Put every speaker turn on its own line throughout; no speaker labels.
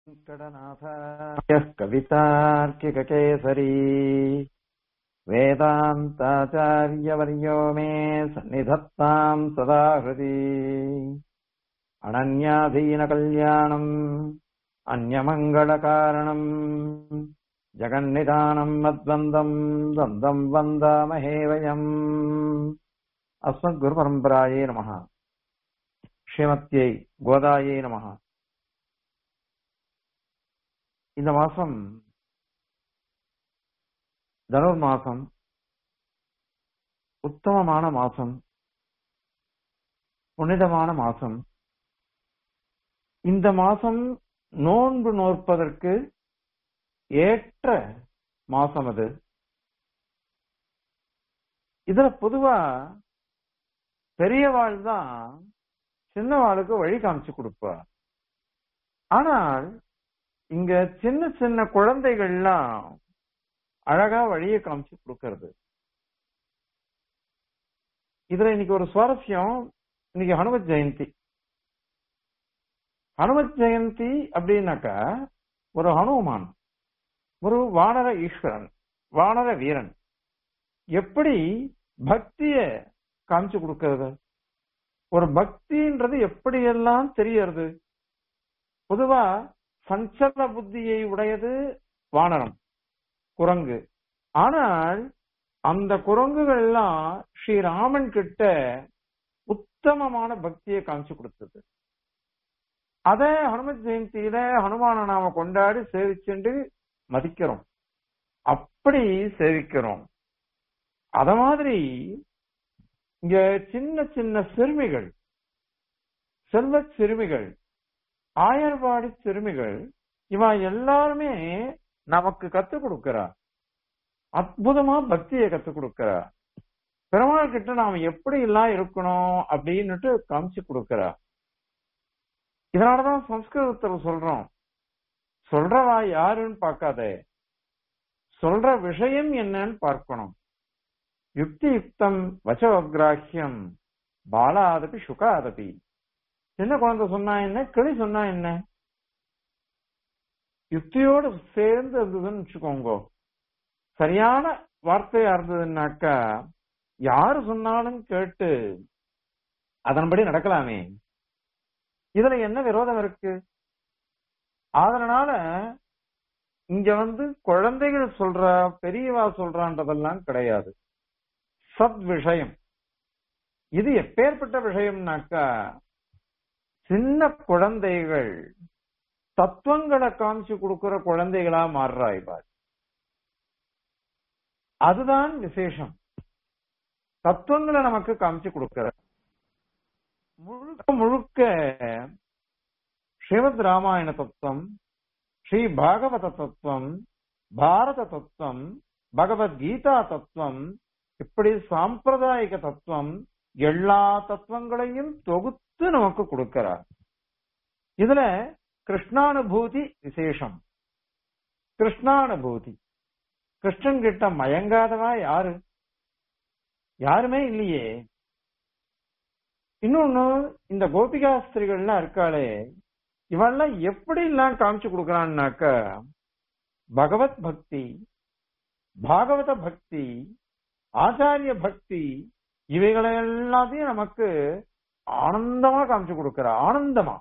वेङ्कटनाथार्यः कवितार्किककेसरी वेदान्ताचार्यवर्यो मे सन्निधत्ताम् सदा हृदि अनन्याधीनकल्याणम् अन्यमङ्गलकारणम् जगन्निधानम् मद्वन्दम् द्वन्द्वम् वन्दामहे वयम् अस्मद्गुरुपरम्परायै नमः ஸ்ரீமத்தியை கோதாயை நமக இந்த மாசம் தனுர் மாசம் உத்தமமான மாசம் புனிதமான மாசம் இந்த மாசம் நோன்பு நோற்பதற்கு ஏற்ற மாசம் அது இதுல பொதுவா பெரியவாள் தான் சின்னவாளுக்கு வழி காமிச்சு கொடுப்பா ஆனால் இங்க சின்ன சின்ன குழந்தைகள்லாம் அழகா வழியை காமிச்சு கொடுக்கறது இதுல இன்னைக்கு ஒரு சுவாரஸ்யம் இன்னைக்கு ஹனுமத் ஜெயந்தி ஹனுமத் ஜெயந்தி அப்படின்னாக்கா ஒரு ஹனுமான் ஒரு வானர ஈஸ்வரன் வானர வீரன் எப்படி பக்திய காமிச்சு கொடுக்கறது ஒரு பக்தின்றது எப்படியெல்லாம் தெரியறது பொதுவா சஞ்சல புத்தியை உடையது வானரம் குரங்கு ஆனால் அந்த குரங்குகள் எல்லாம் ஸ்ரீராமன் கிட்ட உத்தமமான பக்தியை காமிச்சு கொடுத்தது அத ஹனுமத் ஜெயந்தியில ஹனுமான நாம கொண்டாடி சேவிச்சுண்டு மதிக்கிறோம் அப்படி சேவிக்கிறோம் அத மாதிரி இங்க சின்ன சின்ன சிறுமிகள் செல்வ சிறுமிகள் ஆயர்வாடி சிறுமிகள் இவ எல்லாருமே நமக்கு கத்துக் கொடுக்கிறா அற்புதமா பக்தியை கத்துக் கொடுக்கிறா பெருமாள் கிட்ட நாம எப்படி எல்லாம் இருக்கணும் அப்படின்னுட்டு காமிச்சு கொடுக்கிறா இதனாலதான் சம்ஸ்கிருதத்துல சொல்றோம் சொல்றவா யாருன்னு பார்க்காத சொல்ற விஷயம் என்னன்னு பார்க்கணும் யுக்தி யுக்தம் வச்சோகிராஹியம் பாலாதபி சுகாதபி சின்ன குழந்தை சொன்னா என்ன கிளி சொன்னா என்ன யுக்தியோடு சேர்ந்து இருந்ததுன்னு வச்சுக்கோங்க சரியான வார்த்தையா இருந்ததுன்னாக்கா யாரு சொன்னாலும் கேட்டு அதன்படி நடக்கலாமே இதுல என்ன விரோதம் இருக்கு அதனால இங்க வந்து குழந்தைகள் சொல்ற பெரியவா சொல்றான்றதெல்லாம் கிடையாது சத் விஷயம் இது எப்பேற்பட்ட விஷயம்னாக்கா சின்ன குழந்தைகள் தத்துவங்களை காமிச்சு கொடுக்கிற குழந்தைகளா மாறுறாய்வாள் அதுதான் விசேஷம் தத்துவங்களை நமக்கு காமிச்சு கொடுக்கிற முழுக்க முழுக்க ஸ்ரீமத் ராமாயண தத்துவம் ஸ்ரீ பாகவத தத்துவம் பாரத தத்துவம் பகவத்கீதா தத்துவம் இப்படி சாம்பிரதாயிக தத்துவம் எல்லா தத்துவங்களையும் தொகுத்து நமக்கு கொடுக்கிறார் இதுல கிருஷ்ணானுபூதி விசேஷம் கிருஷ்ணானுபூதி கிருஷ்ணன் கிட்ட மயங்காதவா யாரு யாருமே இல்லையே இன்னொன்னு இந்த கோபிகாஸ்திரிகள்லாம் இருக்காளே இவெல்லாம் எப்படி எல்லாம் காமிச்சு கொடுக்கறான்னாக்க பகவத் பக்தி பாகவத பக்தி ஆச்சாரிய பக்தி இவைகளை எல்லாத்தையும் நமக்கு ஆனந்தமா காமிச்சு கொடுக்கிற ஆனந்தமா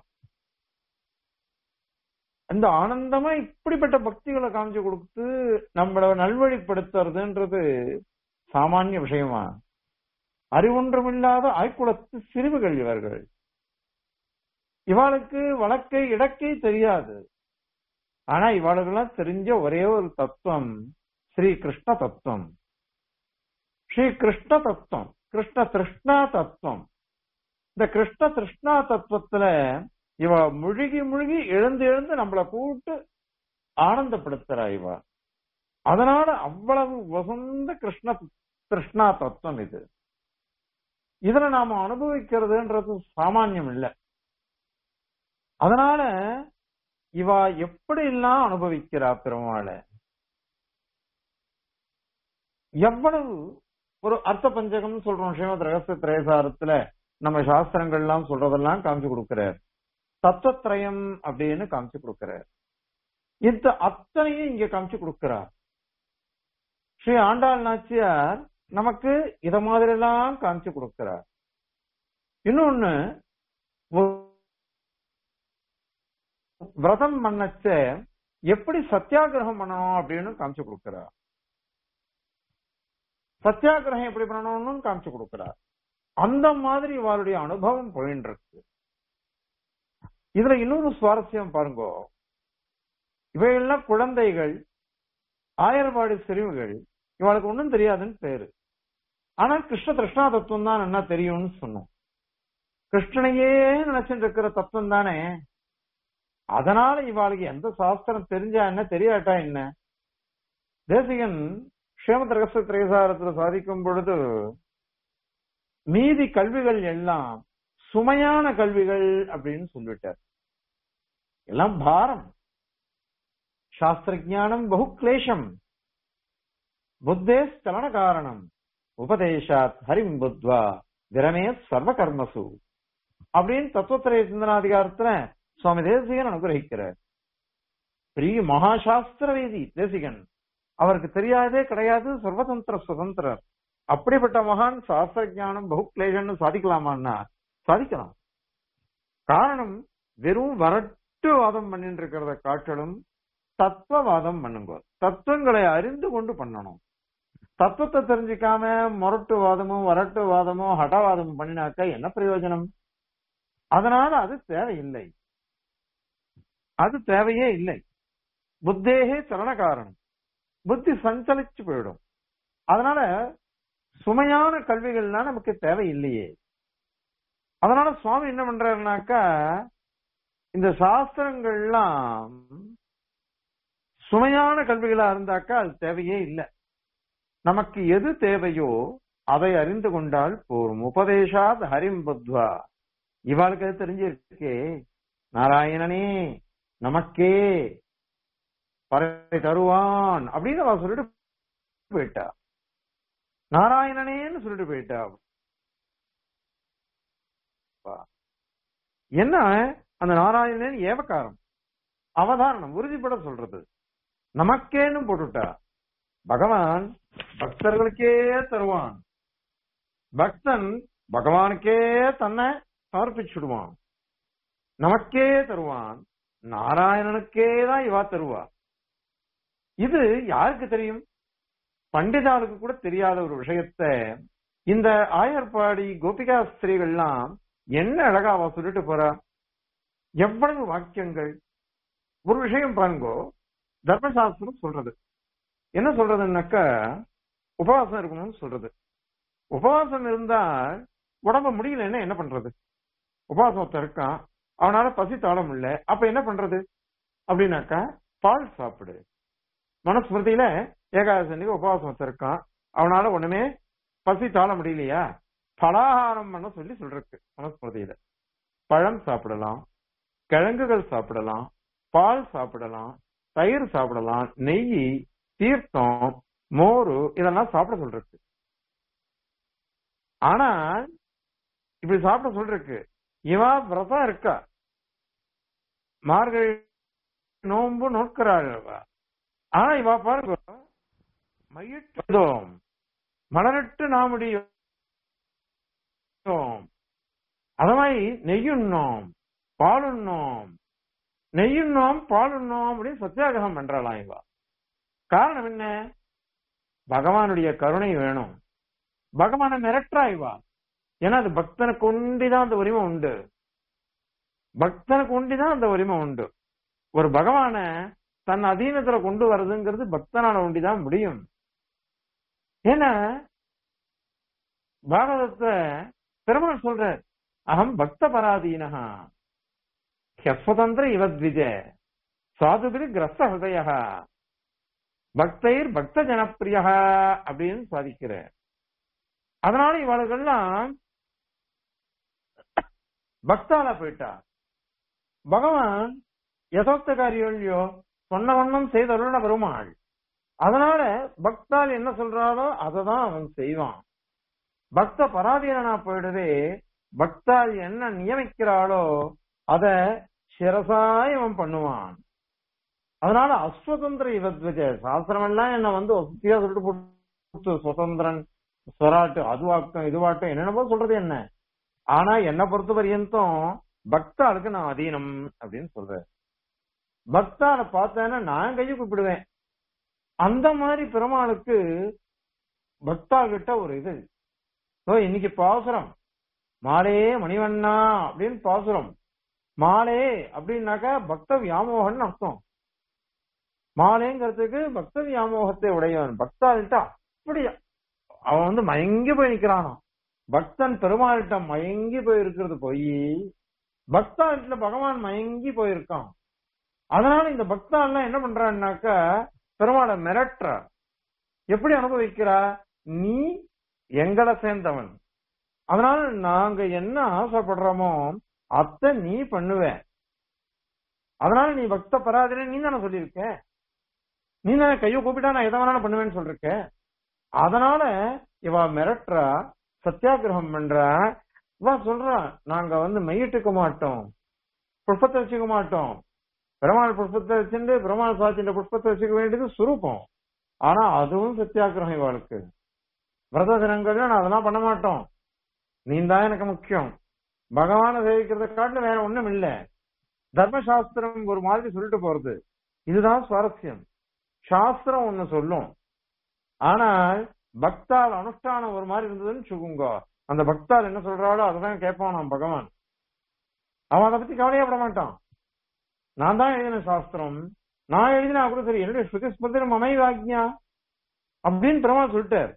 அந்த ஆனந்தமா இப்படிப்பட்ட பக்திகளை காமிச்சு கொடுத்து நம்மள நல்வழிப்படுத்துறதுன்றது சாமானிய விஷயமா அறிவொன்றுமில்லாத ஆய்குலத்து சிறுமிகள் இவர்கள் இவாளுக்கு வழக்கை இடக்கை தெரியாது ஆனா இவாளுக்கெல்லாம் தெரிஞ்ச ஒரே ஒரு தத்துவம் ஸ்ரீ கிருஷ்ண தத்துவம் ஸ்ரீ கிருஷ்ண தத்துவம் கிருஷ்ண திருஷ்ணா தத்துவம் இந்த கிருஷ்ண திருஷ்ணா தத்துவத்துல இவ முழுகி முழுகி எழுந்து எழுந்து நம்மளை கூட்டு ஆனந்தப்படுத்துறா இவ அதனால அவ்வளவு வசந்த கிருஷ்ண கிருஷ்ணா தத்துவம் இது இதுல நாம அனுபவிக்கிறதுன்றது சாமானியம் இல்லை அதனால இவ எப்படி எல்லாம் அனுபவிக்கிறா பெருமாளை எவ்வளவு ஒரு அர்த்த பஞ்சகம் சொல்றோம் ஸ்ரீமத் ரகசிய திரேசாரத்துல நம்ம சாஸ்திரங்கள்லாம் சொல்றதெல்லாம் காமிச்சு கொடுக்கிறார் தத்துவத்திரயம் அப்படின்னு காமிச்சு கொடுக்கிறார் இந்த அத்தனையும் இங்க காமிச்சு கொடுக்கிறார் ஸ்ரீ ஆண்டாள் நாச்சியார் நமக்கு இத மாதிரி எல்லாம் காமிச்சு கொடுக்கிறார் இன்னொன்னு ஒரு விரதம் பண்ணச்ச எப்படி சத்தியாகிரகம் பண்ணணும் அப்படின்னு காமிச்சு கொடுக்கிறார் சத்தியாகிரகம் எப்படி பண்ணணும்னு காமிச்சு கொடுக்கிறார் அந்த மாதிரி இவருடைய அனுபவம் போயின்னு இருக்கு இதுல இன்னொரு சுவாரஸ்யம் பாருங்க இவையெல்லாம் குழந்தைகள் ஆயர்பாடு சிறுமிகள் இவளுக்கு ஒண்ணும் தெரியாதுன்னு பேரு ஆனா கிருஷ்ண திருஷ்ணா தத்துவம் தான் என்ன தெரியும்னு சொன்னோம் கிருஷ்ணனையே நினைச்சிட்டு இருக்கிற தத்துவம் தானே அதனால இவாளுக்கு எந்த சாஸ்திரம் தெரிஞ்சா என்ன தெரியாட்டா என்ன தேசிகன் க்ஷேம ரகசிய திரைசாரத்துல சாதிக்கும் பொழுது மீதி கல்விகள் எல்லாம் சுமையான கல்விகள் அப்படின்னு சொல்லிட்டார் எல்லாம் பாரம் சாஸ்திர ஜானம் பகு கிளேஷம் புத்தே ஸ்தலன காரணம் உபதேசாத் ஹரிம் புத்வா விரமே சர்வ கர்மசு அப்படின்னு தத்துவத்திரைய சிந்தனாதிகாரத்துல சுவாமி தேசிகன் அனுகிரகிக்கிறார் பெரிய மகாசாஸ்திர வேதி தேசிகன் அவருக்கு தெரியாதே கிடையாது சர்வதந்திர சுதந்திரர் அப்படிப்பட்ட மகான் சாஸ்திர ஜானம் பகுக்லேஷன்னு சாதிக்கலாமான்னா சாதிக்கலாம் காரணம் வெறும் வரட்டு வாதம் பண்ணிட்டு இருக்கிறத காட்டிலும் தத்துவவாதம் பண்ணுங்க தத்துவங்களை அறிந்து கொண்டு பண்ணணும் தத்துவத்தை தெரிஞ்சுக்காம முரட்டு வாதமும் வரட்டு வாதமும் ஹடவாதமும் பண்ணினாக்க என்ன பிரயோஜனம் அதனால அது தேவையில்லை அது தேவையே இல்லை புத்தேகே சலன காரணம் புத்தி சஞ்சலிச்சு போயிடும் அதனால சுமையான கல்விகள்லாம் நமக்கு தேவையில்லையே அதனால சுவாமி என்ன பண்றாருனாக்கா இந்த சாஸ்திரங்கள்லாம் சுமையான கல்விகளா இருந்தாக்கா அது தேவையே இல்லை நமக்கு எது தேவையோ அதை அறிந்து கொண்டால் போரும் உபதேசாத் ஹரிம் புத்வா இவாளுக்கு அது தெரிஞ்சிருக்கே நாராயணனே நமக்கே பறை தருவான் அப்படின்னு அவ சொல்லிட்டு போயிட்டா நாராயணனேன்னு சொல்லிட்டு போயிட்டா என்ன அந்த நாராயணன் ஏவக்காரம் அவதாரணம் உறுதிப்பட சொல்றது நமக்கேன்னு போட்டுட்டா பகவான் பக்தர்களுக்கே தருவான் பக்தன் பகவானுக்கே தன்னை சமர்ப்பிச்சுடுவான் நமக்கே தருவான் நாராயணனுக்கே தான் இவா தருவா இது யாருக்கு தெரியும் பண்டிதாளுக்கு கூட தெரியாத ஒரு விஷயத்த இந்த ஆயர்பாடி கோபிகா ஸ்திரீகள்லாம் என்ன அழகா அவ சொல்லிட்டு போறா எவ்வளவு வாக்கியங்கள் ஒரு விஷயம் பாருங்கோ தர்மசாஸ்திரம் சொல்றது என்ன சொல்றதுன்னாக்கா உபவாசம் இருக்கணும்னு சொல்றது உபவாசம் இருந்தா உடம்ப முடியலன்னா என்ன பண்றது உபவாசம் ஒருத்தன் இருக்கான் அவனால பசி தாழ முடியல அப்ப என்ன பண்றது அப்படின்னாக்கா பால் சாப்பிடு மனஸ்மிருதியில ஏகாதசனிக்கு உபவாசம் ஒருத்தன் இருக்கான் அவனால ஒண்ணுமே பசி தாழ முடியலையா பலாகாரம் பண்ண சொல்லி சொல்றக்கு மனஸ்மிருதியில பழம் சாப்பிடலாம் கிழங்குகள் சாப்பிடலாம் பால் சாப்பிடலாம் தயிர் சாப்பிடலாம் நெய் தீர்த்தம் மோரு இதெல்லாம் சாப்பிட சொல்றக்கு ஆனா இப்படி சாப்பிட சொல்றக்கு இவா விரதம் இருக்கா மார்கழி நோன்பு நோக்கிறாள் அவ ஆனா இவா பாருங்க மையிட்டோம் மலரிட்டு நாமுடியும் அத மாதிரி நெய்யுண்ணோம் பாலுண்ணோம் நெய்யுண்ணோம் பாலுண்ணோம் அப்படின்னு சத்தியாகிரகம் பண்றாளாம் இவா காரணம் என்ன பகவானுடைய கருணை வேணும் பகவானை மிரட்டுறா இவா ஏன்னா அது பக்தனுக்கு ஒண்டிதான் அந்த உரிமை உண்டு பக்தனுக்கு ஒண்டிதான் அந்த உரிமை உண்டு ஒரு பகவான தன் அதீனத்துல கொண்டு வர்றதுங்கிறது பக்தனால ஒண்டிதான் முடியும் ஏன்னா பாகவதத்தை பெருமாள் சொல்ற அகம் பக்த பராதீனஹா ஹஸ்வதந்திர இவத்விஜ சாதுபிரி கிரஸ்த ஹிருதய பக்தைர் பக்த ஜனப்பிரியா அப்படின்னு சாதிக்கிற அதனால இவளுக்கெல்லாம் பக்தால போயிட்டா பகவான் யசோக்தகாரியோ சொன்ன வண்ணம் செய்தருள பெருமாள் அதனால பக்தால் என்ன சொல்றாரோ அததான் அவன் செய்வான் பக்த பராதீனா போயிடவே பக்தால் என்ன நியமிக்கிறாளோ அத சிரசாய் அவன் பண்ணுவான் அதனால அஸ்வதந்திர இவத்வஜ சாஸ்திரம் எல்லாம் என்ன வந்து ஒத்தியா சொல்லிட்டு போட்டு சுதந்திரன் ஸ்வராட்டு அதுவாட்டம் இதுவாட்டம் என்னென்னமோ சொல்றது என்ன ஆனா என்ன பொறுத்த பரியந்தம் பக்தாளுக்கு நான் அதீனம் அப்படின்னு சொல்றேன் பக்தால பார்த்தேன்னா நான் கையை கூப்பிடுவேன் அந்த மாதிரி பெருமாளுக்கு பக்தாள்கிட்ட ஒரு இது ஓ இன்னைக்கு பாசுரம் மாலே மணிவண்ணா அப்படின்னு பாசுரம் மாலே அப்படின்னாக்கா பக்த வியாமோகன் அர்த்தம் மாலேங்கிறதுக்கு பக்த வியாமோகத்தை உடையவன் பக்தாள்கிட்ட அப்படி அவன் வந்து மயங்கி போய் நிக்கிறானாம் பக்தன் பெருமாள்கிட்ட மயங்கி போய் இருக்கிறது போய் பக்தாள்கிட்ட பகவான் மயங்கி போயிருக்கான் அதனால இந்த பக்தாள்லாம் என்ன பண்றான்னாக்கா பெருமாளை மிரட்டுறா எப்படி அனுபவிக்கிறா நீ எங்களை சேர்ந்தவன் அதனால நாங்க என்ன ஆசைப்படுறோமோ அத்தை நீ பண்ணுவ அதனால நீ பக்த பராதனை நீ தானே சொல்லியிருக்க நீ தானே கையை கூப்பிட்டா நான் எதை வேணாலும் பண்ணுவேன்னு சொல்லிருக்க அதனால இவ மிரட்டுறா சத்தியாகிரகம் பண்றா இவ சொல்றா நாங்க வந்து மையிட்டுக்க மாட்டோம் புஷ்பத்தை வச்சுக்க மாட்டோம் பெருமாள் புஷ்பத்தை வச்சுட்டு பெருமாள் சாத்தின்ற புஷ்பத்தை வச்சுக்க வேண்டியது சுரூபம் ஆனா அதுவும் சத்தியாகிரகம் இவாளுக்கு விரத தினங்கள்ல நான் அதெல்லாம் பண்ண மாட்டோம் நீ தான் எனக்கு முக்கியம் பகவானை சேவிக்கிறத காட்டில வேற ஒண்ணும் இல்ல தர்மசாஸ்திரம் ஒரு மாதிரி சொல்லிட்டு போறது இதுதான் சுவாரஸ்யம் சாஸ்திரம் ஒண்ணு சொல்லும் ஆனால் பக்தால் அனுஷ்டானம் ஒரு மாதிரி இருந்ததுன்னு சொல்லுங்க அந்த பக்தால் என்ன சொல்றாளோ அதான் கேட்பான் நான் பகவான் அவன் அதை பத்தி கவலையப்பட மாட்டான் நான் தான் எழுதின சாஸ்திரம் நான் எழுதினா கூட சரி என்னுடைய ஸ்ருதி ஸ்மிருதி மமை வாக்யா அப்படின்னு பெருமாள் சொல்லிட்டார்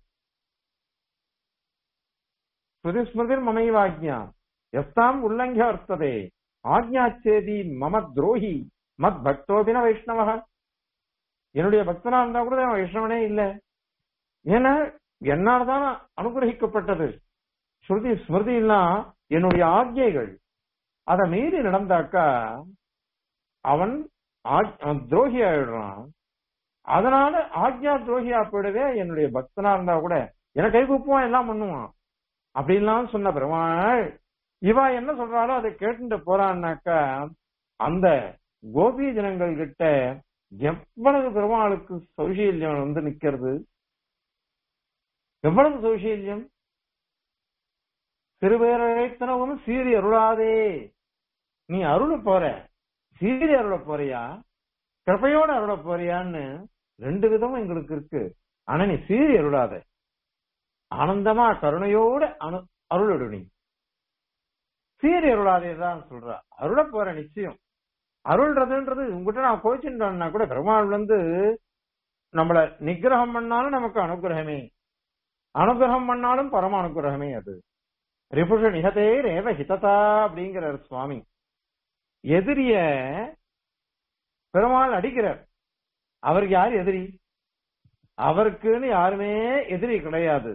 ஸ்ருதி ஸ்மிருதி மமை வாக்யா எஸ்தாம் உல்லங்கிய வர்த்ததே ஆக்ஞாச்சேதி மம துரோகி மத் பக்தோபின வைஷ்ணவ என்னுடைய பக்தனா இருந்தா கூட அவன் வைஷ்ணவனே இல்ல ஏன்னா என்னால்தான் அனுகிரகிக்கப்பட்டது ஸ்ருதி ஸ்மிருதி எல்லாம் என்னுடைய ஆக்ஞைகள் அதை மீறி நடந்தாக்கா அவன் ஆக்- அவன் துரோகி ஆயிடுறான் அதனால ஆக்ஞா துரோகியா போயிடவே என்னுடைய பக்தனா இருந்தா கூட எனக்கு கை கூப்புவான் எல்லாம் பண்ணுவான் அப்படின்லாம் சொன்ன பெருமாள் இவா என்ன சொல்றாளோ அதை கேட்டுட்டு போறான்னாக்கா அந்த கோபி ஜனங்கள் கிட்ட எவ்வளவு பெருமாளுக்கு சௌசீல்யம் வந்து நிக்கிறது எவ்வளவு சௌசீல்யம் சிறுபேரழைத்தனவும் சீறி அருளாதே நீ அருள போற சீறி அருள போறியா கிருப்பையோட அருள போறியான்னு ரெண்டு விதமும் எங்களுக்கு இருக்கு ஆனா நீ சீறி அருளாத ஆனந்தமா கருணையோட அனு அருளிடு நீ சீறி அருளாதேதான் சொல்றா அருள போற நிச்சயம் அருள்றதுன்றது உங்ககிட்ட நான் கோச்சின்றோம்னா கூட பெருமாள் வந்து நம்மள நிகிரகம் பண்ணாலும் நமக்கு அனுகிரகமே அனுகிரகம் பண்ணாலும் பரம அனுகிரகமே அது ரிபுஷ நிகதே ரேவ ஹிததா அப்படிங்கிறார் சுவாமி எதிரிய பெருமாள் அடிக்கிறார் அவருக்கு யார் எதிரி அவருக்குன்னு யாருமே எதிரி கிடையாது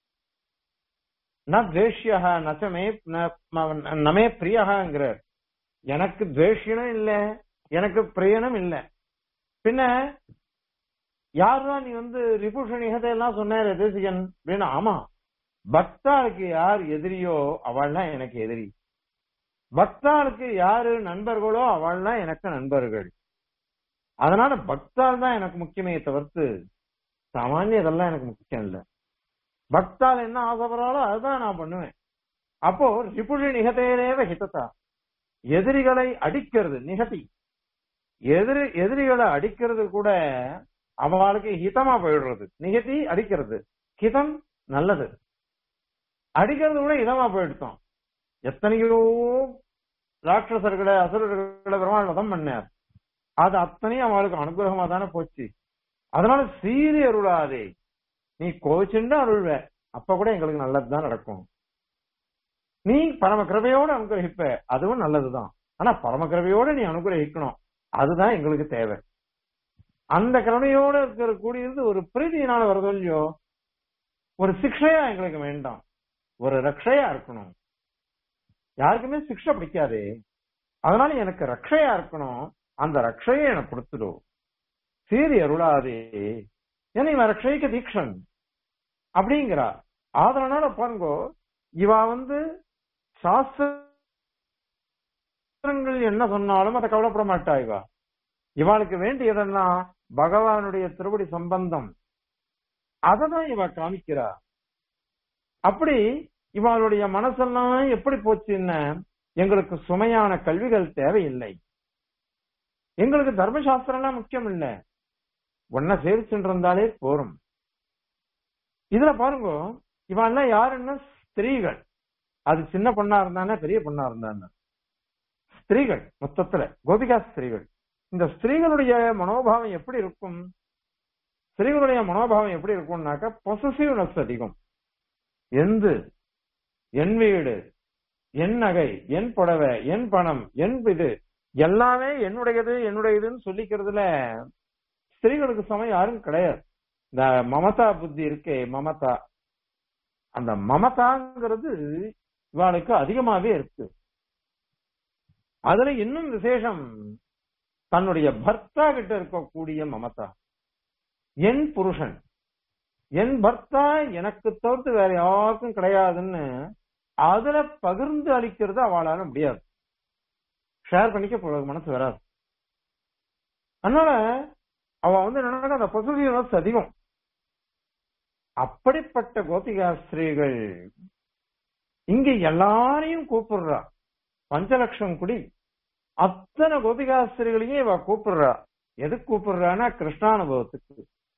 ந துவேஷ்யா நச்சமே நமே பிரியகாங்கிறார் எனக்கு துவேஷனும் இல்ல எனக்கு பிரியனும் இல்ல பின்ன யாருதான் நீ வந்து ரிபுஷன் எல்லாம் சொன்னாரு தேசிகன் அப்படின்னு ஆமா பக்தாளுக்கு யார் எதிரியோ அவள்லாம் எனக்கு எதிரி பக்தாளுக்கு யாரு நண்பர்களோ அவள்லாம் எனக்கு நண்பர்கள் அதனால பக்தால் தான் எனக்கு முக்கியமே தவிர்த்து சாமானிய இதெல்லாம் எனக்கு முக்கியம் இல்ல பக்தால் என்ன ஆசைப்படுறாலோ அதுதான் நான் பண்ணுவேன் அப்போ ரிபுஷி நிகதேரேவ ஹிதத்தா எதிரிகளை அடிக்கிறது நிகதி எதிரி எதிரிகளை அடிக்கிறது கூட அவளுக்கு ஹிதமா போயிடுறது நிகதி அடிக்கிறது ஹிதம் நல்லது அடிக்கிறது கூட இதமா போயிடுத்தோம் எத்தனையோ ராட்சசர்களை அசுரர்களை பெருமாள் வதம் பண்ணார் அது அத்தனையும் அவளுக்கு அனுகிரகமா தானே போச்சு அதனால சீரி அருளாதே நீ கோச்சுண்டு அருள்வ அப்ப கூட எங்களுக்கு நல்லதுதான் நடக்கும் நீ பரம கிருபையோட அனுகிரகிப்ப அதுவும் நல்லதுதான் ஆனா பரம கிருபையோட நீ அனுகிரகிக்கணும் அதுதான் எங்களுக்கு தேவை அந்த கருணையோட இருக்கிற கூடியது ஒரு பிரீதியினால வருதோ இல்லையோ ஒரு சிக்ஷையா எங்களுக்கு வேண்டாம் ஒரு ரக்ஷையா இருக்கணும் யாருக்குமே சிக்ஷை பிடிக்காதே அதனால எனக்கு ரக்ஷையா இருக்கணும் அந்த ரக்ஷையை எனக்கு கொடுத்துடும் சீரி அருளாதே ஏன்னா இவன் ரக்ஷைக்கு தீக்ஷன் அப்படிங்கிறா அதனால பாருங்கோ இவ வந்து சாஸ்திரங்கள் என்ன சொன்னாலும் அதை கவலைப்பட மாட்டா இவா இவாளுக்கு வேண்டியதெல்லாம் பகவானுடைய திருவடி சம்பந்தம் அததான் இவ காமிக்கிறா அப்படி இவளுடைய மனசெல்லாம் எப்படி போச்சுன்னா எங்களுக்கு சுமையான கல்விகள் தேவையில்லை எங்களுக்கு தர்மசாஸ்திரம்லாம் முக்கியம் இல்ல ஒன்ன சேவிச்சுட்டு இருந்தாலே போரும் இதுல பாருங்க இவெல்லாம் யாருன்னா ஸ்திரீகள் அது சின்ன பொண்ணா இருந்தானே பெரிய பொண்ணா இருந்தானே ஸ்திரீகள் மொத்தத்துல கோபிகா ஸ்திரீகள் இந்த ஸ்திரீகளுடைய மனோபாவம் எப்படி இருக்கும் ஸ்திரீகளுடைய மனோபாவம் எப்படி இருக்கும்னாக்க பொசசிவ்னஸ் அதிகம் எந்து என் வீடு என் நகை என் புடவை என் பணம் என் இது எல்லாமே என்னுடையது என்னுடையதுன்னு சொல்லிக்கிறதுல ஸ்திரீகளுக்கு சமயம் யாரும் கிடையாது இந்த மமதா புத்தி இருக்கே மமதா அந்த மமதாங்கிறது இவாளுக்கு அதிகமாவே இருக்கு அதுல இன்னும் விசேஷம் தன்னுடைய பர்த்தா கிட்ட இருக்கக்கூடிய மமதா என் புருஷன் என் பர்த்தா எனக்கு தவிர்த்து வேற யாருக்கும் கிடையாதுன்னு அதுல பகிர்ந்து அளிக்கிறது அவளால முடியாது ஷேர் பண்ணிக்க போறது மனசு வராது அதனால அவ வந்து என்னன்னா அந்த பொசிட்டிவ்னஸ் அதிகம் அப்படிப்பட்ட கோபிகா ஸ்திரீகள் இங்க எல்லாரையும் கூப்பிடுறா பஞ்சலட்சம் குடி அத்தனை கோபிகா ஸ்திரீகளையும் இவ கூப்பிடுறா எதுக்கு கூப்பிடுறான்னா கிருஷ்ணானுபவத்துக்கு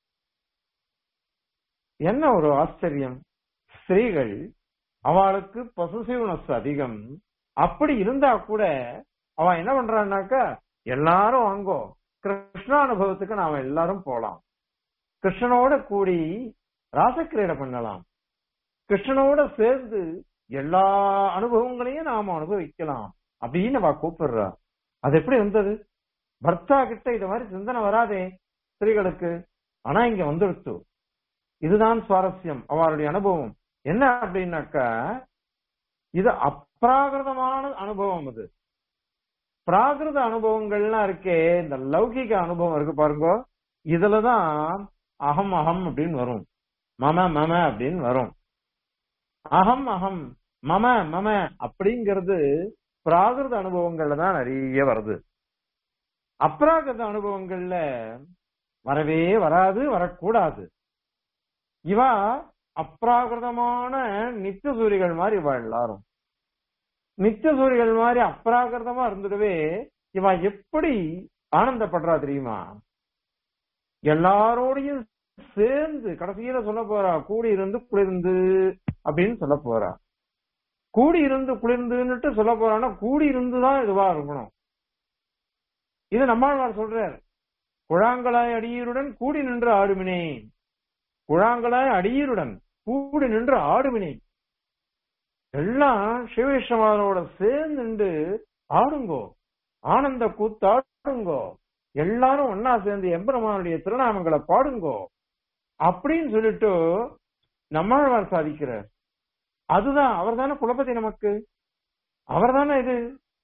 என்ன ஒரு ஆச்சரியம் ஸ்திரீகள் அவளுக்கு பொசசிவ்னஸ் அதிகம் அப்படி இருந்தா கூட அவன் என்ன பண்றான்னாக்கா எல்லாரும் வாங்கோ கிருஷ்ணானுபவத்துக்கு நாம எல்லாரும் போலாம் கிருஷ்ணனோட கூடி ராசக்கிரீடை பண்ணலாம் கிருஷ்ணனோட சேர்ந்து எல்லா அனுபவங்களையும் நாம அனுபவிக்கலாம் அப்படின்னு அவ கூப்பிடுறா அது எப்படி வந்தது பர்த்தா கிட்ட இது மாதிரி சிந்தனை வராதே ஸ்திரீகளுக்கு ஆனா இங்க வந்துடுத்து இதுதான் சுவாரஸ்யம் அவருடைய அனுபவம் என்ன அப்படின்னாக்கா இது அப்ராகிருதமான அனுபவம் அது பிராகிருத அனுபவங்கள்லாம் இருக்கே இந்த லௌகிக அனுபவம் இருக்கு பாருங்க இதுலதான் அகம் அகம் அப்படின்னு வரும் மம மம அப்படின்னு வரும் அகம் அகம் மம மம அப்படிங்கிறது பிராகிருத அனுபவங்கள்ல தான் நிறைய வருது அப்ராகிருத அனுபவங்கள்ல வரவே வராது வரக்கூடாது இவா அப்ராகிருதமான நித்திய சூரிகள் மாதிரி இவா எல்லாரும் நித்திய சூரிகள் மாதிரி அப்ராகிருதமா இருந்துடவே இவ எப்படி ஆனந்தப்படுறா தெரியுமா எல்லாரோடையும் சேர்ந்து கடைசியில சொல்ல போறா கூடி இருந்து குளிர்ந்து அப்படின்னு சொல்ல போறா கூடி இருந்து குளிர்ந்துன்னுட்டு சொல்ல போறான்னா கூடி இருந்துதான் இதுவா இருக்கணும் இது நம்மாழ்வார் சொல்றார் குழாங்களாய் அடியருடன் கூடி நின்று ஆடுமினே குழாங்களாய் அடியருடன் கூடி நின்று ஆடுமினே எல்லாம் சிவவிஷ்ணவாரோட சேர்ந்து நின்று ஆடுங்கோ ஆனந்த கூத்தாடுங்கோ எல்லாரும் ஒன்னா சேர்ந்து எம்பெருமானுடைய திருநாமங்களை பாடுங்கோ அப்படின்னு சொல்லிட்டு நம்மாழ்வார் சாதிக்கிறார் அதுதான் அவர் தானே குலபதி நமக்கு அவர் தானே இது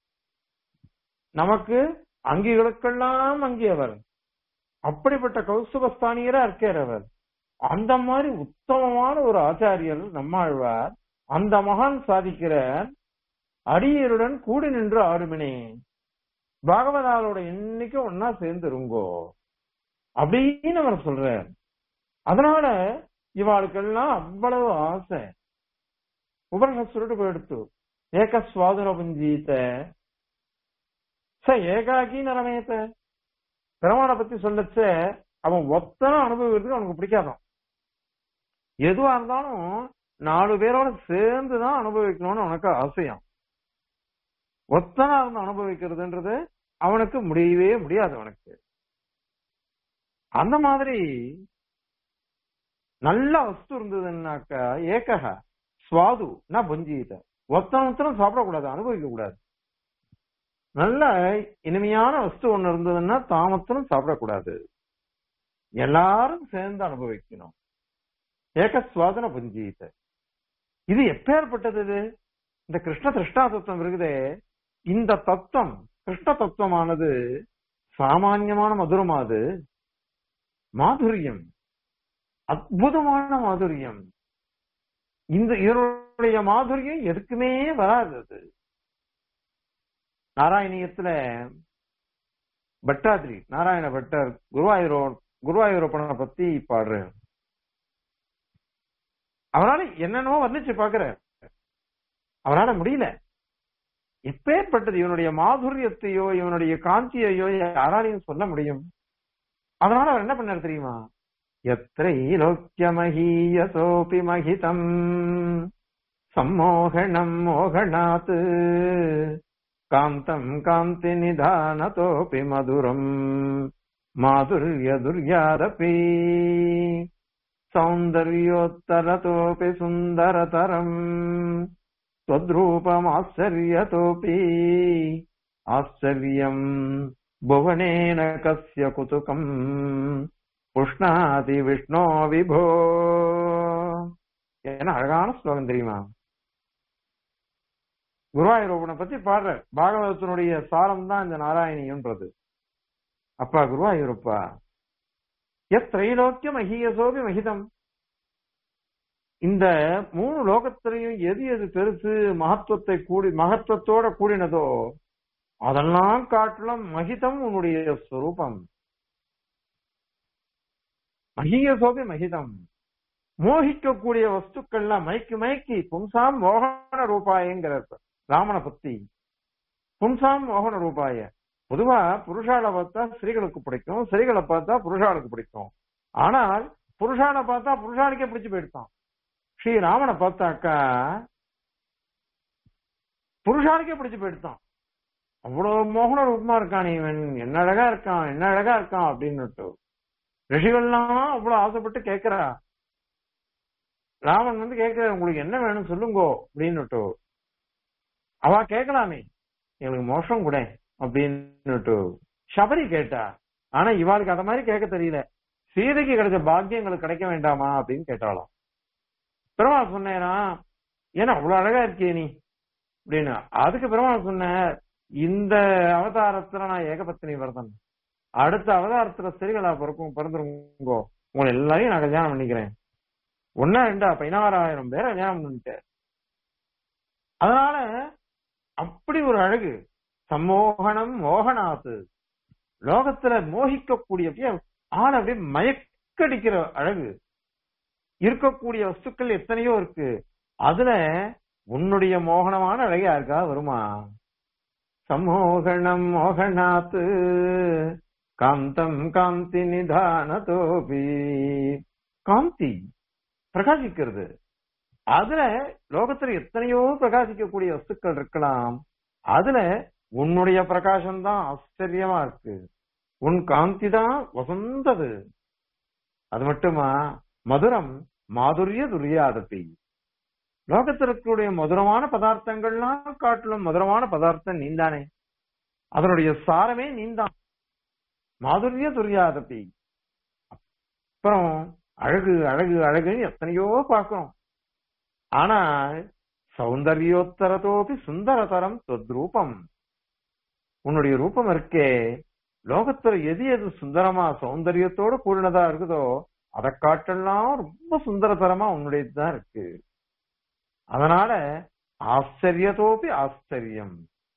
நமக்கு அங்கிகளுக்கெல்லாம் அங்கி அவர் அப்படிப்பட்ட கௌசுபஸ்தானியரா இருக்கார் அவர் அந்த மாதிரி உத்தமமான ஒரு ஆச்சாரியர் நம்மாழ்வார் அந்த மகான் சாதிக்கிற அடியருடன் கூடி நின்று ஆடுமினே பாகவதாரோட இன்னைக்கு ஒன்னா சேர்ந்துருங்கோ அப்படின்னு அவர் சொல்றார் அதனால இவாளுக்கெல்லாம் அவ்வளவு ஆசை உபனிஷத் சொல்லிட்டு போயிடுத்து ஏக சுவாதுன புஞ்சீத்த ச ஏகாக்கி நரமேத்த பெருமானை பத்தி சொல்லச்ச அவன் ஒத்தனை அனுபவிக்கிறதுக்கு அவனுக்கு பிடிக்காதான் எதுவா இருந்தாலும் நாலு பேரோட சேர்ந்துதான் அனுபவிக்கணும்னு அவனுக்கு ஆசையாம் ஒத்தனா இருந்து அனுபவிக்கிறதுன்றது அவனுக்கு முடியவே முடியாது அவனுக்கு அந்த மாதிரி நல்ல வஸ்து இருந்ததுன்னாக்கா ஏகக சுவாது நான் புஞ்சித ஒத்தன ஒத்தனம் சாப்பிடக்கூடாது அனுபவிக்க கூடாது நல்ல இனிமையான வஸ்து ஒண்ணு இருந்ததுன்னா தாமத்தனும் சாப்பிடக்கூடாது எல்லாரும் சேர்ந்து அனுபவிக்கணும் ஏக சுவாதன புஞ்சீத இது எப்பேற்பட்டது இது இந்த கிருஷ்ண திருஷ்டா தத்துவம் இருக்குதே இந்த தத்துவம் கிருஷ்ண தத்துவமானது சாமான்யமான மதுரமா அது மாதுரியம் அற்புதமான மாதுரியம் இந்த இதனுடைய மாதுரியம் எதுக்குமே வராது அது நாராயணியத்துல பட்டாதிரி நாராயண பட்டர் குருவாயூரோ குருவாயூரப்பனை பத்தி பாடுறார் அவரால என்னென்னவோ வர்ணிச்சு பாக்குற அவரால முடியல எப்பேற்பட்டது இவனுடைய மாதுரியத்தையோ இவனுடைய காந்தியையோ யாராலையும் சொல்ல முடியும் அதனால அவர் என்ன பண்ணார் தெரியுமா எத்திரைலோக்கியமஹீயசோபி மகிதம் சம்மோகணம் மோகணாத் காந்தம் காந்தி நிதானதோபி மதுரம் மாதுரிய துர்யாதபி சௌந்தர்யோத்தரதோபி சுந்தரதரம் त्वद्रूपमाश्चर्यतोऽपि ஆச்சரியம் புவனேன கஸ்ய குதுகம் புஷ்ணாதி விஷ்ணோ விபோ என்ன அழகான ஸ்லோகம் தெரியுமா குருவாயூரப்பனை பத்தி பாடுற பாகவதத்தினுடைய சாரம் தான் இந்த நாராயணியன்றது அப்பா குருவாயூரப்பா எத்திரைலோக்கியம் அஹீயசோபி மகிதம் இந்த மூணு லோகத்திலையும் எது எது பெருசு மகத்துவத்தை கூடி மகத்துவத்தோட கூடினதோ அதெல்லாம் காட்டிலும் மகிதம் உன்னுடைய ஸ்வரூபம் மகிய சோபி மகிதம் மோகிக்கக்கூடிய வஸ்துக்கள்லாம் மயக்கி மயக்கி பும்சாம் மோகன ரூபாயங்கிற ராமனை பத்தி பும்சாம் மோகன ரூபாய பொதுவா புருஷால பார்த்தா ஸ்திரீகளுக்கு பிடிக்கும் ஸ்திரீகளை பார்த்தா புருஷாளுக்கு பிடிக்கும் ஆனால் புருஷால பார்த்தா புருஷாளுக்கே பிடிச்சு போயிடுதான் ஸ்ரீராமனை பார்த்தாக்கா புருஷாளுக்கே பிடிச்சு போயிடுதான் அவ்வளவு மோகன ரூபமா இருக்கான் இவன் என்ன அழகா இருக்கான் என்ன அழகா இருக்கான் அப்படின்னு ரிஷிகள்லாம் அவ்வளவு ஆசைப்பட்டு கேக்குறா ராமன் வந்து கேட்கிற உங்களுக்கு என்ன வேணும் சொல்லுங்கோ அப்படின்னுட்டு அவ கேட்கலாமே எங்களுக்கு மோஷம் கூட அப்படின்னுட்டு சபரி கேட்டா ஆனா இவாளுக்கு அத மாதிரி கேட்க தெரியல சீதைக்கு கிடைச்ச பாக்கியம் எங்களுக்கு கிடைக்க வேண்டாமா அப்படின்னு கேட்டாலாம் பெருமாள் சொன்னேனா ஏன்னா அவ்வளவு அழகா இருக்கியே நீ அப்படின்னு அதுக்கு பெருமாள் சொன்ன இந்த அவதாரத்துல நான் ஏகபத்தினி வரதன் அடுத்த அவதாரத்துல ஸ்திரீகளா பிறக்கும் பிறந்துருங்கோ உங்களை எல்லாரையும் நான் கல்யாணம் பண்ணிக்கிறேன் ஒன்னா ரெண்டா பதினாறாயிரம் பேரை கல்யாணம் பண்ணிட்டேன் அதனால அப்படி ஒரு அழகு சம்மோகனம் மோகனாத்து லோகத்துல மோகிக்கக்கூடிய ஆள் அப்படியே மயக்கடிக்கிற அழகு இருக்கக்கூடிய வஸ்துக்கள் எத்தனையோ இருக்கு அதுல உன்னுடைய மோகனமான அழகு யாருக்கா வருமா சம்மோகணம் மோகனாத்து காந்தம் காந்தி நிதானதோபி காந்தி பிரகாசிக்கிறது அதுல லோகத்துல எத்தனையோ பிரகாசிக்கக்கூடிய வஸ்துக்கள் இருக்கலாம் அதுல உன்னுடைய பிரகாசம் தான் ஆச்சரியமா இருக்கு உன் காந்தி தான் வசந்தது அது மட்டுமா மதுரம் மாதுரிய துரியாதபி லோகத்தில் இருக்கக்கூடிய மதுரமான பதார்த்தங்கள்லாம் காட்டிலும் மதுரமான பதார்த்தம் நீந்தானே அதனுடைய சாரமே நீந்தான் மாதுரிய துரியாதபி அப்புறம் அழகு அழகு அழகுன்னு எத்தனையோ பார்க்கிறோம் ஆனால் சௌந்தர்யோத்தரத்தோபி சுந்தரதரம் தொத்ரூபம் உன்னுடைய ரூபம் இருக்கே லோகத்துல எது எது சுந்தரமா சௌந்தரியத்தோட கூடினதா இருக்குதோ அதை காட்டெல்லாம் ரொம்ப சுந்தரதரமா உன்னுடையதுதான் இருக்கு அதனால ஆச்சரியத்தோப்பி ஆச்சரியம்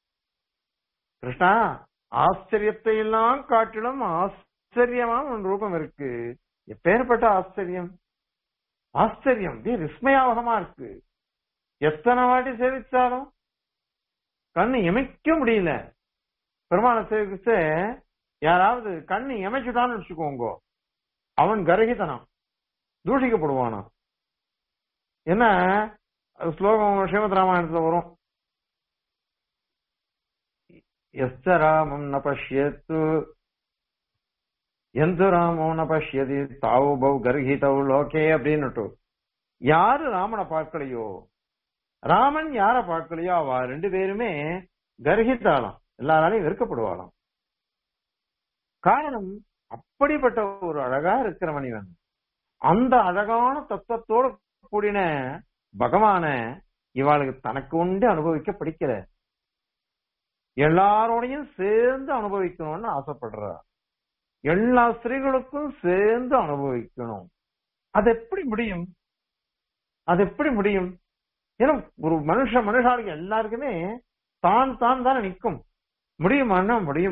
கிருஷ்ணா ஆச்சரியத்தை எல்லாம் காட்டிலும் ஆச்சரியமா உன் ரூபம் இருக்கு எப்பேற்பட்ட ஆச்சரியம் ஆச்சரியம் விஸ்மயாவகமா இருக்கு எத்தனை வாட்டி சேவிச்சாலும் கண்ணு இமைக்க முடியல பெருமாளை சேவிச்சு யாராவது கண்ணு இமைச்சுட்டான்னு வச்சுக்கோங்க அவன் கரகிதனாம் தூஷிக்கப்படுவானா என்ன ஸ்லோகம் ஸ்ரீமத் ராமாயணத்துல வரும் எஸ்த ராமம் ந பஷ்யத்து எந்த ராமோ ந பஷ்யதி தாவு பௌ கர்ஹிதவு லோகே அப்படின்னுட்டு யாரு ராமனை பார்க்கலையோ ராமன் யார பார்க்கலையோ அவ ரெண்டு பேருமே கர்ஹித்தாளாம் எல்லாராலையும் வெறுக்கப்படுவாளாம் காரணம் அப்படிப்பட்ட ஒரு அழகா இருக்கிறவன் இவன் அந்த அழகான தத்துவத்தோட கூடின பகவான இவாளுக்கு தனக்கு உண்டு அனுபவிக்க பிடிக்கல எல்லாரோடையும் சேர்ந்து அனுபவிக்கணும்னு ஆசைப்படுறா எல்லா ஸ்திரீகளுக்கும் சேர்ந்து அனுபவிக்கணும் அது எப்படி முடியும் அது எப்படி முடியும் ஏன்னா ஒரு மனுஷ மனுஷாளுக்கு எல்லாருக்குமே தான் தான் தானே நிக்கும் முடியுமான்னா முடியுமா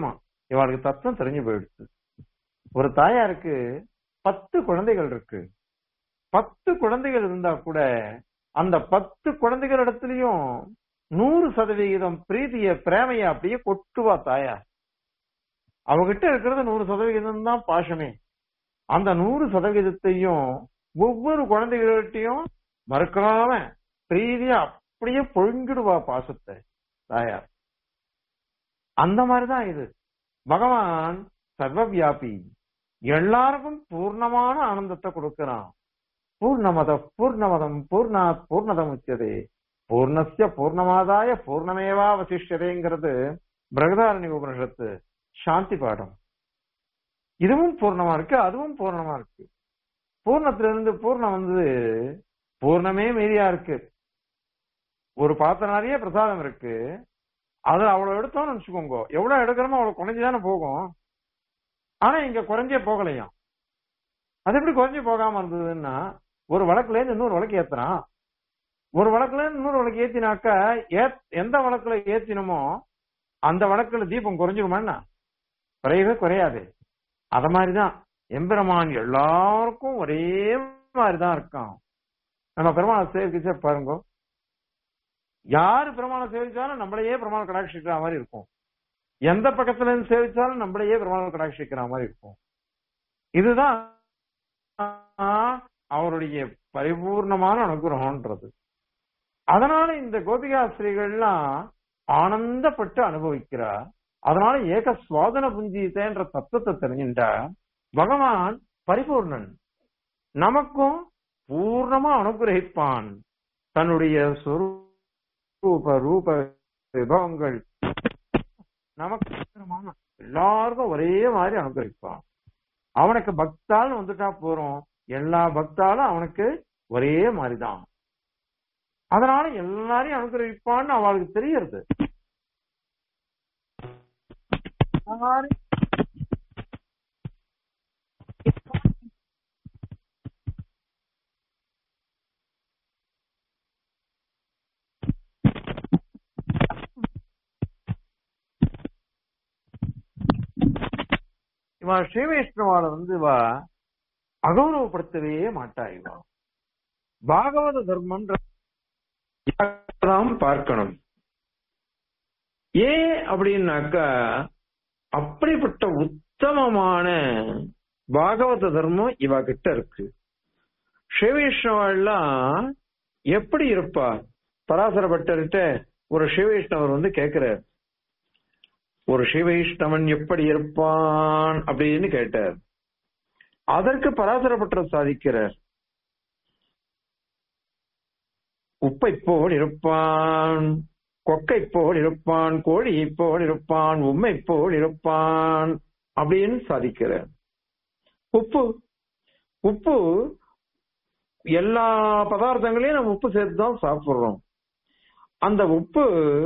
இவளுக்கு தத்துவம் தெரிஞ்சு போயிடுச்சு ஒரு தாயாருக்கு பத்து குழந்தைகள் இருக்கு பத்து குழந்தைகள் இருந்தா கூட அந்த பத்து குழந்தைகள் இடத்துலயும் நூறு சதவிகிதம் பிரீதிய பிரேமைய அப்படியே கொட்டுவா தாயார் அவகிட்ட இருக்கிறது நூறு சதவிகிதம் தான் பாசமே அந்த நூறு சதவிகிதத்தையும் ஒவ்வொரு குழந்தைகள்கிட்டையும் மறுக்காம பிரீதியா அப்படியே பொழுங்கிடுவா பாசத்தை தாயார் அந்த மாதிரிதான் இது பகவான் சர்வவியாபி எல்லாருக்கும் பூர்ணமான ஆனந்தத்தை கொடுக்கிறான் பூர்ணமத பூர்ணமதம் பூர்ணாத் பூர்ணதம் உச்சதே பூர்ணஸ்ய பூர்ணமாதாய பூர்ணமேவா அவசிஷ்யதேங்கிறது பிரகதாரணி உபனிஷத்து சாந்தி பாடம் இதுவும் பூர்ணமா இருக்கு அதுவும் பூர்ணமா இருக்கு பூர்ணத்துல இருந்து பூர்ணம் வந்து பூர்ணமே மீறியா இருக்கு ஒரு பாத்திரம் நிறைய பிரசாதம் இருக்கு அதுல அவ்வளவு எடுத்தோம்னு வச்சுக்கோங்க எவ்வளவு எடுக்கிறோமோ அவ்வளவு குறைஞ்சுதானே போகும் ஆனா இங்க குறைஞ்சே போகலையாம் அது எப்படி குறைஞ்சு போகாம இருந்ததுன்னா ஒரு வழக்குல இருந்து இன்னொரு வழக்கு ஏத்துறான் ஒரு வழக்குல இருந்து இன்னொரு வழக்கு ஏத்தினாக்கா ஏத்- எந்த வழக்குல ஏத்தினமோ அந்த வழக்குல தீபம் குறைஞ்சிருமான்னா குறையவே குறையாது அத மாதிரிதான் எம்பெருமான் எல்லாருக்கும் ஒரே மாதிரிதான் இருக்கான் நம்ம பெருமாளை சேவிக்கிச்சா பாருங்க யாரு பெருமாளை சேவிச்சாலும் நம்மளையே பெருமாளை கடாட்சிக்கிற மாதிரி இருக்கும் எந்த பக்கத்துல இருந்து சேவிச்சாலும் நம்மளையே பெருமாளை கடாட்சிக்கிற மாதிரி இருக்கும் இதுதான் அவருடைய பரிபூர்ணமான அனுகிரகம்ன்றது அதனால இந்த கோபிகாஸ்திரிகள்லாம் ஆனந்தப்பட்டு அனுபவிக்கிறா அதனால ஏக சுவாதன புஞ்சியத்தைன்ற தத்துவத்தை தெரிஞ்சுட்டா பகவான் பரிபூர்ணன் நமக்கும் பூர்ணமா அனுகிரகிப்பான் தன்னுடைய சொரூப ரூப விபவங்கள் நமக்கு பூர்ணமான எல்லாருக்கும் ஒரே மாதிரி அனுகிரகிப்பான் அவனுக்கு பக்தால் வந்துட்டா போறோம் எல்லா பக்தாலும் அவனுக்கு ஒரே மாதிரிதான் அதனால எல்லாரையும் அனுகிரகிப்பான்னு அவளுக்கு தெரியறது யாரு- இவா ஸ்ரீவைஷ்ணவால வந்து இவா அகௌரவப்படுத்தவே மாட்டா இவா பாகவத தர்மன்ற தான் பார்க்கணும் ஏன் அப்படின்னாக்கா அப்படிப்பட்ட உத்தமமான பாகவத தர்மம் இவ கிட்ட இருக்கு ஸ்ரீவைஷ்ணவெல்லாம் எப்படி இருப்பா பராசர பட்டர்கிட்ட ஒரு ஸ்ரீவைஷ்ணவர் வந்து கேக்குறார் ஒரு ஸ்ரீவைஷ்ணவன் எப்படி இருப்பான் அப்படின்னு கேட்டார் அதற்கு பராசர பட்டர் சாதிக்கிறார் உப்பை போல் இருப்பான் கொக்கை போல் இருப்பான் கோழியை போல் இருப்பான் உம்மை போல் இருப்பான் அப்படின்னு சாதிக்கிறார் உப்பு உப்பு எல்லா பதார்த்தங்களையும் நம்ம உப்பு சேர்த்து தான் சாப்பிடுறோம் அந்த உப்பு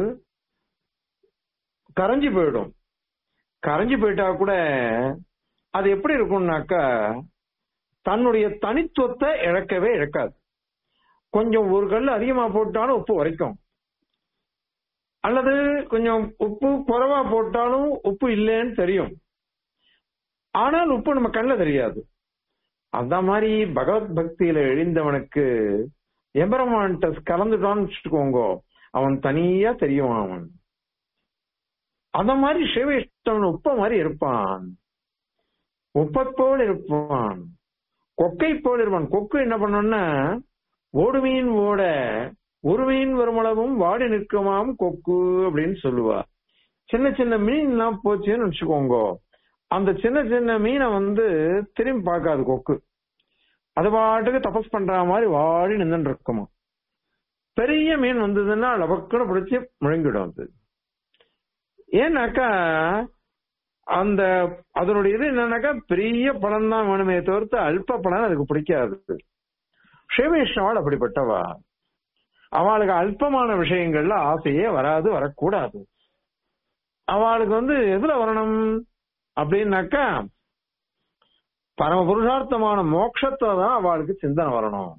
கரைஞ்சு போயிடும் கரைஞ்சு போயிட்டா கூட அது எப்படி இருக்கும்னாக்கா தன்னுடைய தனித்துவத்தை இழக்கவே இழக்காது கொஞ்சம் ஒரு கல் அதிகமா போட்டாலும் உப்பு உரைக்கும் அல்லது கொஞ்சம் உப்பு குறைவா போட்டாலும் உப்பு இல்லைன்னு தெரியும் ஆனால் உப்பு நம்ம கண்ணில் தெரியாது அந்த மாதிரி பகவத் பக்தியில எழுந்தவனுக்கு எம்பரமான்ட்ட கலந்துட்டான்னு வச்சுக்கோங்க அவன் தனியா தெரியும் அவன் அந்த மாதிரி சிவவிஷ்ணவன் உப்ப மாதிரி இருப்பான் உப்பை போல் இருப்பான் கொக்கை போல் இருப்பான் கொக்கு என்ன பண்ணோம்னா ஓடு மீன் ஓட ஒரு மீன் வருமளவும் வாடி நிற்குமாம் கொக்கு அப்படின்னு சொல்லுவா சின்ன சின்ன மீன் எல்லாம் போச்சுன்னு வச்சுக்கோங்க அந்த சின்ன சின்ன மீனை வந்து திரும்பி பார்க்காது கொக்கு அது பாட்டுக்கு தபஸ் பண்ற மாதிரி வாடி நின்று இருக்குமா பெரிய மீன் வந்ததுன்னா லபக்குன்னு பிடிச்சி முழங்கிடும் அது ஏன்னாக்கா அந்த அதனுடைய இது என்னன்னாக்கா பெரிய பலன் தான் வேணுமே தவிர்த்து அல்ப பலன் அதுக்கு பிடிக்காது சிவவிஷ்ணவாள் அப்படிப்பட்டவா அவளுக்கு அல்பமான விஷயங்கள்ல ஆசையே வராது வரக்கூடாது அவளுக்கு வந்து எதுல வரணும் அப்படின்னாக்கா பரம புருஷார்த்தமான மோட்சத்துல தான் அவளுக்கு சிந்தனை வரணும்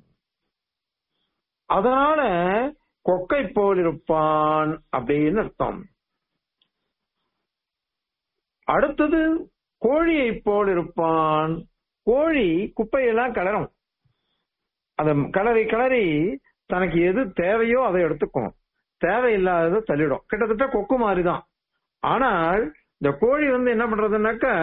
அதனால கொக்கை போல் இருப்பான் அப்படின்னு அர்த்தம் அடுத்தது கோழியை போல் இருப்பான் கோழி குப்பையெல்லாம் கலரும் அத கலரி கலரி தனக்கு எது தேவையோ அதை எடுத்துக்கும் தேவையில்லாததை தள்ளிடும் கிட்டத்தட்ட கொக்கு மாதிரிதான் ஆனால் இந்த கோழி வந்து என்ன பண்றதுன்னாக்கா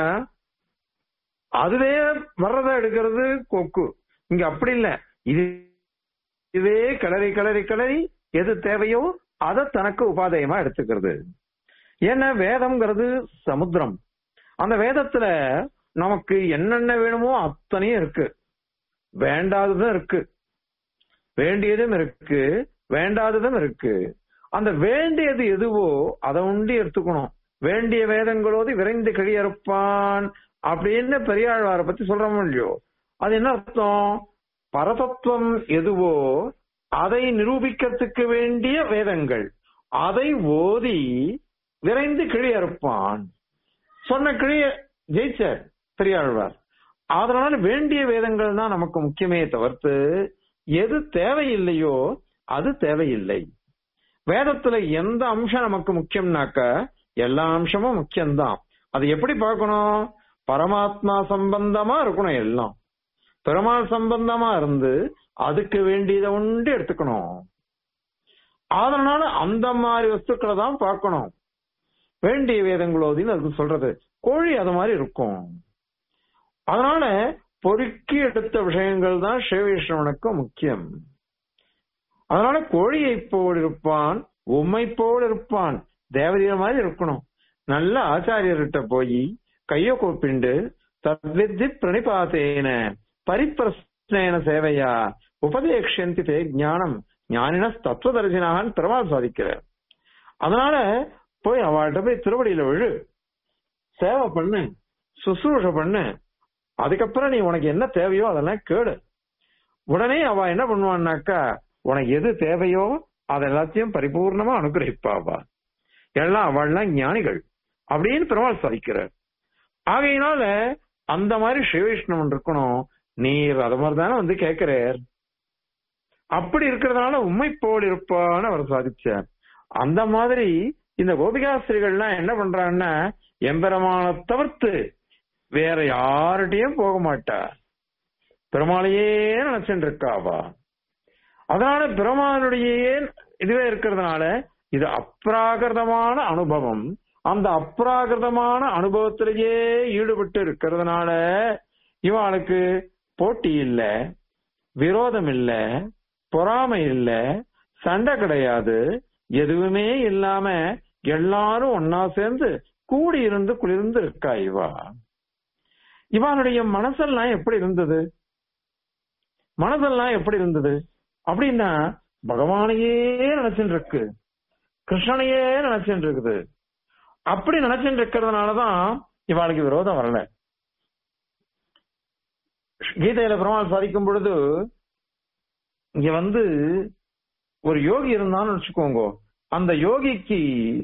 அதுவே வர்றதா எடுக்கிறது கொக்கு இங்க அப்படி இல்ல இது இதுவே கிளறி கிளறி கிளறி எது தேவையோ அதை தனக்கு உபாதயமா எடுத்துக்கிறது ஏன்னா வேதம்ங்கிறது சமுத்திரம் அந்த வேதத்துல நமக்கு என்னென்ன வேணுமோ அத்தனையும் இருக்கு வேண்டாததும் இருக்கு வேண்டியதும் இருக்கு வேண்டாததும் இருக்கு அந்த வேண்டியது எதுவோ அதை உண்டி எடுத்துக்கணும் வேண்டிய வேதங்களோடு விரைந்து கிழியறுப்பான் அப்படின்னு பெரியாழ்வாரை பத்தி சொல்றோமோ இல்லையோ அது என்ன அர்த்தம் பரதத்துவம் எதுவோ அதை நிரூபிக்கிறதுக்கு வேண்டிய வேதங்கள் அதை ஓதி விரைந்து கிழியறுப்பான் சொன்ன கிழிய ஜெயிச்சார் பெரியாழ்வார் அதனால வேண்டிய வேதங்கள் தான் நமக்கு முக்கியமே தவிர்த்து எது தேவையில்லையோ அது தேவையில்லை வேதத்துல எந்த அம்சம் நமக்கு முக்கியம்னாக்க எல்லா அம்சமும் முக்கியம்தான் அது எப்படி பார்க்கணும் பரமாத்மா சம்பந்தமா இருக்கணும் எல்லாம் பெருமாள் சம்பந்தமா இருந்து அதுக்கு வேண்டியதை உண்டு எடுத்துக்கணும் அதனால அந்த மாதிரி வஸ்துக்களை தான் பார்க்கணும் வேண்டிய வேதங்களோதின்னு அதுக்கு சொல்றது கோழி அது மாதிரி இருக்கும் அதனால பொறுக்கி எடுத்த விஷயங்கள் தான் சிவவிஷ்ணவனுக்கு முக்கியம் அதனால கோழியை போல் இருப்பான் உம்மை போல் இருப்பான் தேவதைய மாதிரி இருக்கணும் நல்ல ஆச்சாரியர்கிட்ட போய் கைய கூப்பிண்டு தத்வித்தி பிரணிபாத்தேன பரிப்பிரஸ்னேன சேவையா உபதேக்ஷந்தி தே ஞானம் ஞானின தத்துவதரிசனாகன்னு பெருமாள் சாதிக்கிறார் அதனால போய் அவள்கிட்ட போய் திருவடியில விழு சேவை பண்ணு சுசூஷ பண்ணு அதுக்கப்புறம் நீ உனக்கு என்ன தேவையோ அதெல்லாம் கேடு உடனே அவ என்ன பண்ணுவான்னாக்கா உனக்கு எது தேவையோ அது எல்லாத்தையும் பரிபூர்ணமா அனுகிரகிப்பாவா எல்லாம் அவள்லாம் ஞானிகள் அப்படின்னு பெருமாள் சாதிக்கிறார் ஆகையினால அந்த மாதிரி சிவவிஷ்ணவன் இருக்கணும் நீர் அது மாதிரி தானே வந்து கேட்கிறார் அப்படி இருக்கிறதுனால உண்மை போல் இருப்பான்னு அவர் சாதிச்சார் அந்த மாதிரி இந்த கோபிகாஸ்திரிகள்லாம் என்ன பண்றாங்கன்னா எம்பெருமான தவிர்த்து வேற யார்கிட்டயும் போக மாட்டா பெருமாளையே நினைச்சுட்டு இருக்காவா அதனால பெருமானுடைய இதுவே இருக்கிறதுனால இது அப்ராகிருதமான அனுபவம் அந்த அப்ராகிருதமான அனுபவத்திலேயே ஈடுபட்டு இருக்கிறதுனால இவனுக்கு போட்டி இல்ல விரோதம் இல்ல பொறாமை இல்ல சண்டை கிடையாது எதுவுமே இல்லாம எல்லாரும் ஒன்னா சேர்ந்து கூடி இருந்து குளிர்ந்து இருக்கா இவா இவனுடைய மனசெல்லாம் எப்படி இருந்தது மனசெல்லாம் எப்படி இருந்தது அப்படின்னா பகவானையே நினைச்சுட்டு இருக்கு கிருஷ்ணனையே நினைச்சுட்டு இருக்குது அப்படி நினைச்சுட்டு இருக்கிறதுனாலதான் இவாளுக்கு விரோதம் வரல கீதையில பெருமாள் சாதிக்கும் பொழுது இங்க வந்து ஒரு யோகி இருந்தான்னு வச்சுக்கோங்க அந்த யோகிக்கு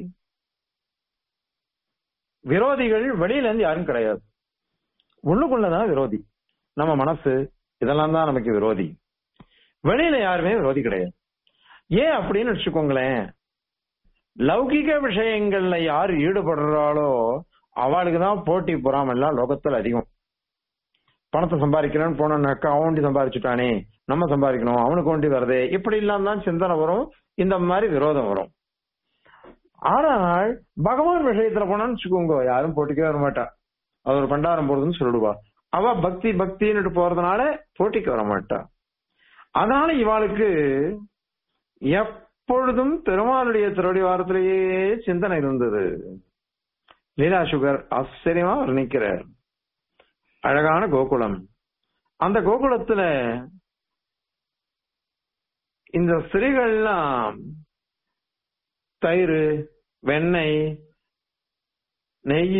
விரோதிகள் வெளியில இருந்து யாரும் கிடையாது உள்ளுக்குள்ளதான் விரோதி நம்ம மனசு இதெல்லாம் தான் நமக்கு விரோதி வெளியில யாருமே விரோதி கிடையாது ஏன் அப்படின்னு வச்சுக்கோங்களேன் லௌகிக விஷயங்கள்ல யார் ஈடுபடுறாளோ அவளுக்கு தான் போட்டி பொறாம எல்லாம் லோகத்துல அதிகம் பணத்தை சம்பாதிக்கிறேன்னு போனோம்னாக்கா அவன்டி சம்பாதிச்சுட்டானே நம்ம சம்பாதிக்கணும் அவனுக்கு ஒண்டி வருதே இப்படி இல்லாம தான் சிந்தனை வரும் இந்த மாதிரி விரோதம் வரும் ஆனால் பகவான் விஷயத்துல போனான்னு வச்சுக்கோங்க யாரும் போட்டிக்கவே வர மாட்டா அது ஒரு பண்டாரம் போறதுன்னு சொல்லிடுவா அவ பக்தி பக்தின்னு போறதுனால போட்டிக்கு வர மாட்டா அதனால இவாளுக்கு எப்பொழுதும் பெருமாளுடைய திருவடி வாரத்திலேயே சிந்தனை இருந்தது லீலா சுகர் ஆச்சரியமா வர்ணிக்கிறார் அழகான கோகுலம் அந்த கோகுலத்துல இந்த ஸ்திரீகள்லாம் தயிர் வெண்ணெய் நெய்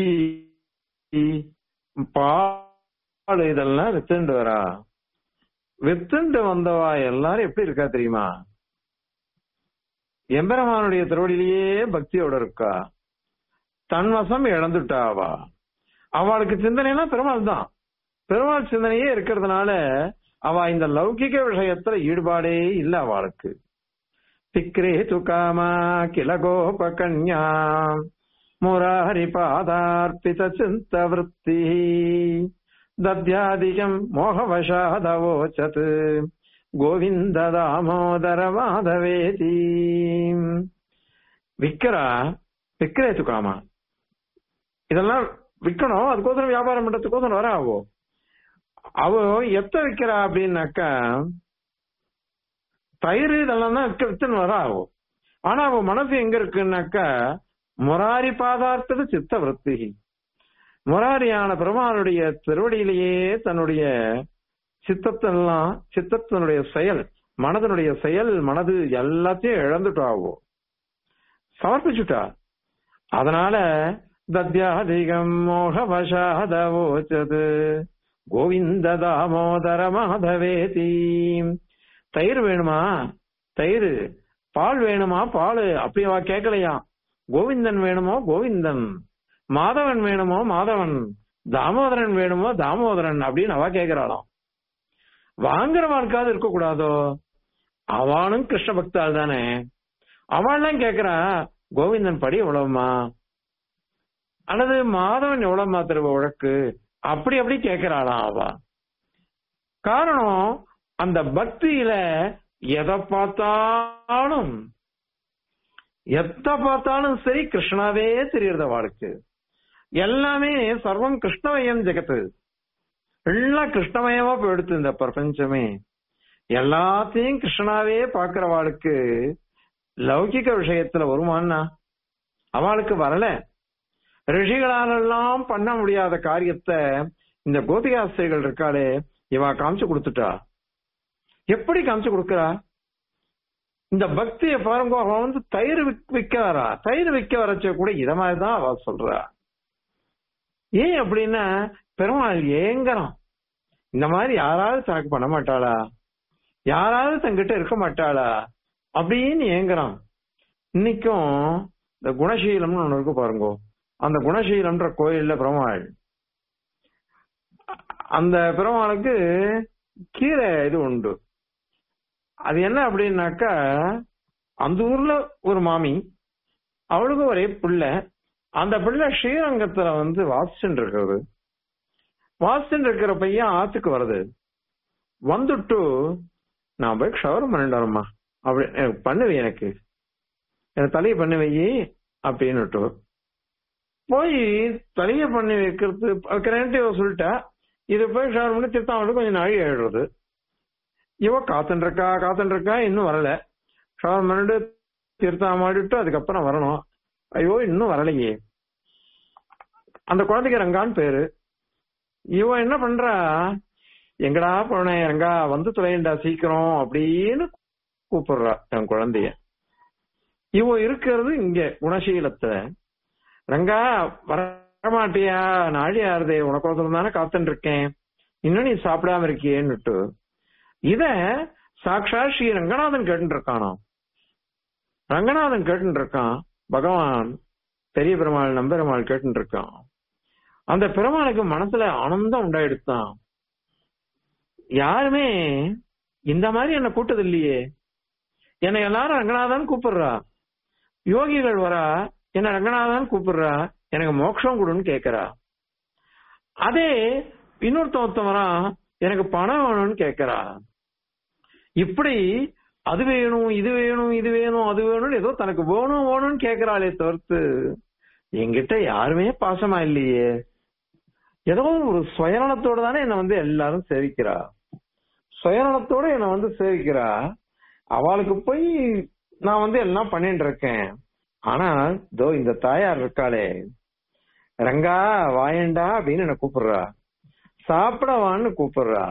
பால் இதெல்லாம் வித்துண்டு வரா வித்துண்டு வந்தவா எல்லாரும் எப்படி இருக்கா தெரியுமா எம்பெருமானுடைய திருவடியிலேயே பக்தியோட இருக்கா தன்வசம் இழந்துட்டாவா அவளுக்கு சிந்தனைனா பெருமாள் தான் பெருமாள் சிந்தனையே இருக்கிறதுனால அவ இந்த லௌகிக விஷயத்துல ஈடுபாடே இல்ல அவளுக்கு திக்ரே துகாமா கில கோப கன்யா முராரி பாதார்ப்பித சிந்த விற்பி தத்யாதிகம் மோகவசாதவோச்சத் கோவிந்த தாமோதர மாதவேதி விக்கிறா விக்கிறேத்து காமா இதெல்லாம் விற்கணும் அதுக்கோசரம் வியாபாரம் பண்றதுக்கோசரம் வர ஆவோ அவ எத்த விக்கிறா அப்படின்னாக்கா தயிர் இதெல்லாம் தான் விற்க வித்துன்னு வர ஆகும் ஆனா அவ மனசு எங்க இருக்குன்னாக்கா முராரி பாதார்த்தது சித்த விருத்தி முராரியான பெருமானுடைய திருவடியிலேயே தன்னுடைய சித்தத்தெல்லாம் சித்தத்தினுடைய செயல் மனதனுடைய செயல் மனது எல்லாத்தையும் இழந்துட்டாவோ சமர்ப்பிச்சுட்டா அதனால தத்யாதிகம் மோகவசாதவோச்சது கோவிந்த தாமோதர மாதவேதி தயிர் வேணுமா தயிர் பால் வேணுமா பால் அப்படி அவ கேட்கலையா கோவிந்தன் வேணுமோ கோவிந்தன் மாதவன் வேணுமோ மாதவன் தாமோதரன் வேணுமோ தாமோதரன் அப்படின்னு அவ கேட்கிறாளாம் வாங்குறவாளுக்காவது இருக்க கூடாதோ அவனும் கிருஷ்ண பக்தாள் தானே அவள்லாம் கேக்குறா கோவிந்தன் படி எவ்வளவுமா அல்லது மாதவன் எவ்வளவுமா திரும்ப உழக்கு அப்படி அப்படி கேட்கிறாளாம் அவ காரணம் அந்த பக்தியில எதை பார்த்தாலும் எத்த பார்த்தாலும் சரி கிருஷ்ணாவே தெரியறது அவளுக்கு எல்லாமே சர்வம் கிருஷ்ணமயம் ஜெகத்து எல்லாம் கிருஷ்ணமயமா போயிடுத்து இந்த பிரபஞ்சமே எல்லாத்தையும் கிருஷ்ணாவே பாக்குறவாளுக்கு லௌகிக விஷயத்துல வருமானா அவளுக்கு வரல ரிஷிகளாலெல்லாம் பண்ண முடியாத காரியத்தை இந்த கோபிகாஸ்திரிகள் இருக்காளே இவா காமிச்சு கொடுத்துட்டா எப்படி காமிச்சு கொடுக்கறா இந்த பக்தியை பாருங்க அவன் வந்து தயிர் விக்- விக்கிறாரா தயிர் விற்க வரச்ச கூட இத மாதிரிதான் அவ சொல்றா ஏன் அப்படின்னா பெருமாள் ஏங்குறான் இந்த மாதிரி யாராவது தனக்கு பண்ண மாட்டாளா யாராவது தங்கிட்ட இருக்க மாட்டாளா அப்படின்னு ஏங்குறான் இன்னைக்கும் இந்த குணசீலம்னு ஒண்ணு இருக்கு பாருங்க அந்த குணசீலம்ன்ற கோயில்ல பெருமாள் அந்த பெருமாளுக்கு கீரை இது உண்டு அது என்ன அப்படின்னாக்கா அந்த ஊர்ல ஒரு மாமி அவளுக்கு ஒரே பிள்ளை அந்த பிள்ளை ஸ்ரீரங்கத்துல வந்து வாசிச்சுட்டு இருக்கிறது வாசிச்சுட்டு இருக்கிற பையன் ஆத்துக்கு வருது வந்துட்டு நான் போய் ஷவர் பண்ணிட்டு வரேம்மா அப்படி எனக்கு பண்ணுவி எனக்கு எனக்கு தலையை பண்ணி வை அப்படின்னுட்டு போய் தலையை பண்ணி வைக்கிறது வைக்கிறேன்ட்டு இவ சொல்லிட்டா இது போய் ஷவர் பண்ணி திருத்தாமட்டு கொஞ்சம் நாழி ஆயிடுறது இவ காத்துட்டு இருக்கா காத்துட்டு இருக்கா இன்னும் வரல ஷவர் பண்ணிட்டு தீர்த்தம் ஆடிட்டு அதுக்கப்புறம் வரணும் ஐயோ இன்னும் வரலையே அந்த குழந்தைக்கு ரங்கான்னு பேரு இவன் என்ன பண்றா எங்கடா போனேன் ரங்கா வந்து தொலைண்டா சீக்கிரம் அப்படின்னு கூப்பிடுறா என் குழந்தைய இவ இருக்கிறது இங்க குணசீலத்துல ரங்கா வரமாட்டியா நாழி ஆறுதே உனக்கோசரம் தானே காத்துட்டு இருக்கேன் இன்னும் நீ சாப்பிடாம இருக்கியேன்னுட்டு இத சாக்ஷா ஸ்ரீ ரங்கநாதன் கேட்டு இருக்கானோ ரங்கநாதன் கேட்டு இருக்கான் பகவான் பெரிய பெருமாள் நம்பெருமாள் கேட்டு இருக்கான் அந்த பெருமாளுக்கு மனசுல ஆனந்தம் உண்டாயிடுத்தான் யாருமே இந்த மாதிரி என்ன கூட்டது இல்லையே என்னை எல்லாரும் ரங்கநாதன் கூப்பிடுறா யோகிகள் வரா என்ன ரங்கநாதன் கூப்பிடுறா எனக்கு மோட்சம் கொடுன்னு கேக்குறா அதே இன்னொருத்தன் ஒருத்தன் வரான் எனக்கு பணம் வேணும்னு கேக்குறா இப்படி அது வேணும் இது வேணும் இது வேணும் அது வேணும்னு ஏதோ தனக்கு வேணும் வேணும்னு கேக்குறாளே தவிர்த்து என்கிட்ட யாருமே பாசமா இல்லையே ஏதோ ஒரு சுயநலத்தோட தானே என்ன வந்து எல்லாரும் சேவிக்கிறா சுயநலத்தோட என்ன வந்து சேவிக்கிறா அவளுக்கு போய் நான் வந்து எல்லாம் பண்ணிட்டு இருக்கேன் ஆனால் தோ இந்த தாயார் இருக்காளே ரங்கா வாயண்டா அப்படின்னு என்ன கூப்பிடுறா சாப்பிடவான்னு கூப்பிடுறா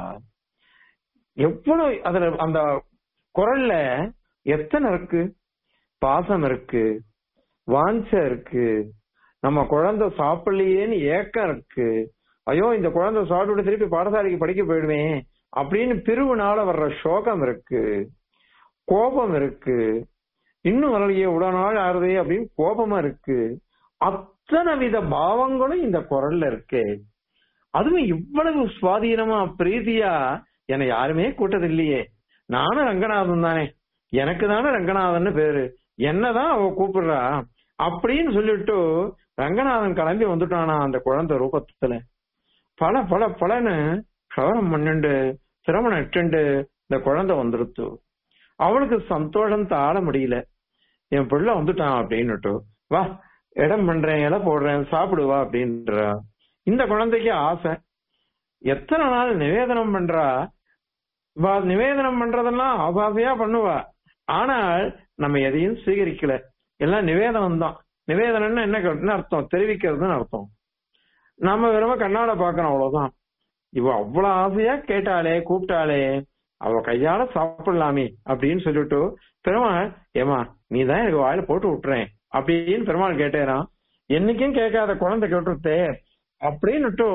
எவ்வளவு அதுல அந்த குரல்ல எத்தனை இருக்கு பாசம் இருக்கு வாஞ்ச இருக்கு நம்ம குழந்தை சாப்பிடலையேன்னு ஏக்கம் இருக்கு ஐயோ இந்த குழந்தை சாப்பிட்டு திருப்பி பாடசாலைக்கு படிக்க போயிடுவேன் அப்படின்னு பிரிவுனால வர்ற சோகம் இருக்கு கோபம் இருக்கு இன்னும் வரலையே உட நாள் ஆறுதே அப்படின்னு கோபமா இருக்கு அத்தனை வித பாவங்களும் இந்த குரல்ல இருக்கு அதுவும் இவ்வளவு சுவாதீனமா பிரீதியா என்னை யாருமே கூட்டது இல்லையே நானும் ரங்கநாதன் தானே எனக்கு தானே ரங்கநாதன் பேரு என்னதான் அவ கூப்பிடுறா அப்படின்னு சொல்லிட்டு ரங்கநாதன் கிளம்பி வந்துட்டானா அந்த குழந்தை ரூபத்துல பல பல பலன்னு கவனம் பண்ணிண்டு திருமணம் இட்டுண்டு இந்த குழந்தை வந்துருத்து அவளுக்கு சந்தோஷம் தாழ முடியல என் பிள்ளை வந்துட்டான் அப்படின்னுட்டு வா இடம் பண்றேன் இலை போடுறேன் சாப்பிடுவா அப்படின்றா இந்த குழந்தைக்கு ஆசை எத்தனை நாள் நிவேதனம் பண்றா வா நிவேதனம் பண்றதெல்லாம் ஆபாசையா பண்ணுவா ஆனால் நம்ம எதையும் சீகரிக்கல எல்லாம் நிவேதனம் தான் நிவேதனம்னு என்ன என்ன அர்த்தம் தெரிவிக்கிறதுன்னு அர்த்தம் நம்ம வெறும கண்ணால பாக்குறோம் அவ்வளவுதான் இவ அவ்வளவு ஆசையா கேட்டாளே கூப்பிட்டாளே அவ கையால சாப்பிடலாமே அப்படின்னு சொல்லிட்டு பெருமாள் ஏமா நீ தான் எனக்கு வாயில போட்டு விட்டுறேன் அப்படின்னு பெருமாள் கேட்டேரான் என்னைக்கும் கேட்காத குழந்தை கேட்டுருத்தே அப்படின்னுட்டு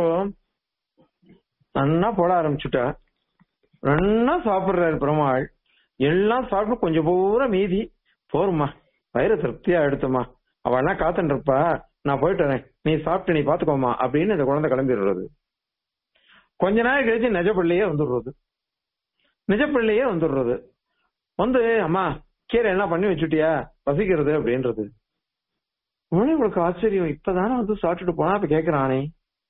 நன்னா போட ஆரம்பிச்சுட்டா நன்னா சாப்பிடுறாரு பெருமாள் எல்லாம் சாப்பிட்டு கொஞ்சம் பூரா மீதி போருமா வயிறு திருப்தியா எடுத்துமா அவ என்ன காத்துட்டு இருப்பா நான் போயிட்டு வரேன் நீ சாப்பிட்டு நீ பாத்துக்கோமா அப்படின்னு இந்த குழந்தை கிளம்பிடுறது கொஞ்ச நாள் கழிச்சு நிஜ பிள்ளையே வந்துடுறது நிஜ பிள்ளையே வந்துடுறது வந்து அம்மா கீரை எல்லாம் பண்ணி வச்சுட்டியா பசிக்கிறது அப்படின்றது உடனே உங்களுக்கு ஆச்சரியம் இப்பதானே வந்து சாப்பிட்டுட்டு போனா இப்ப கேக்குறானே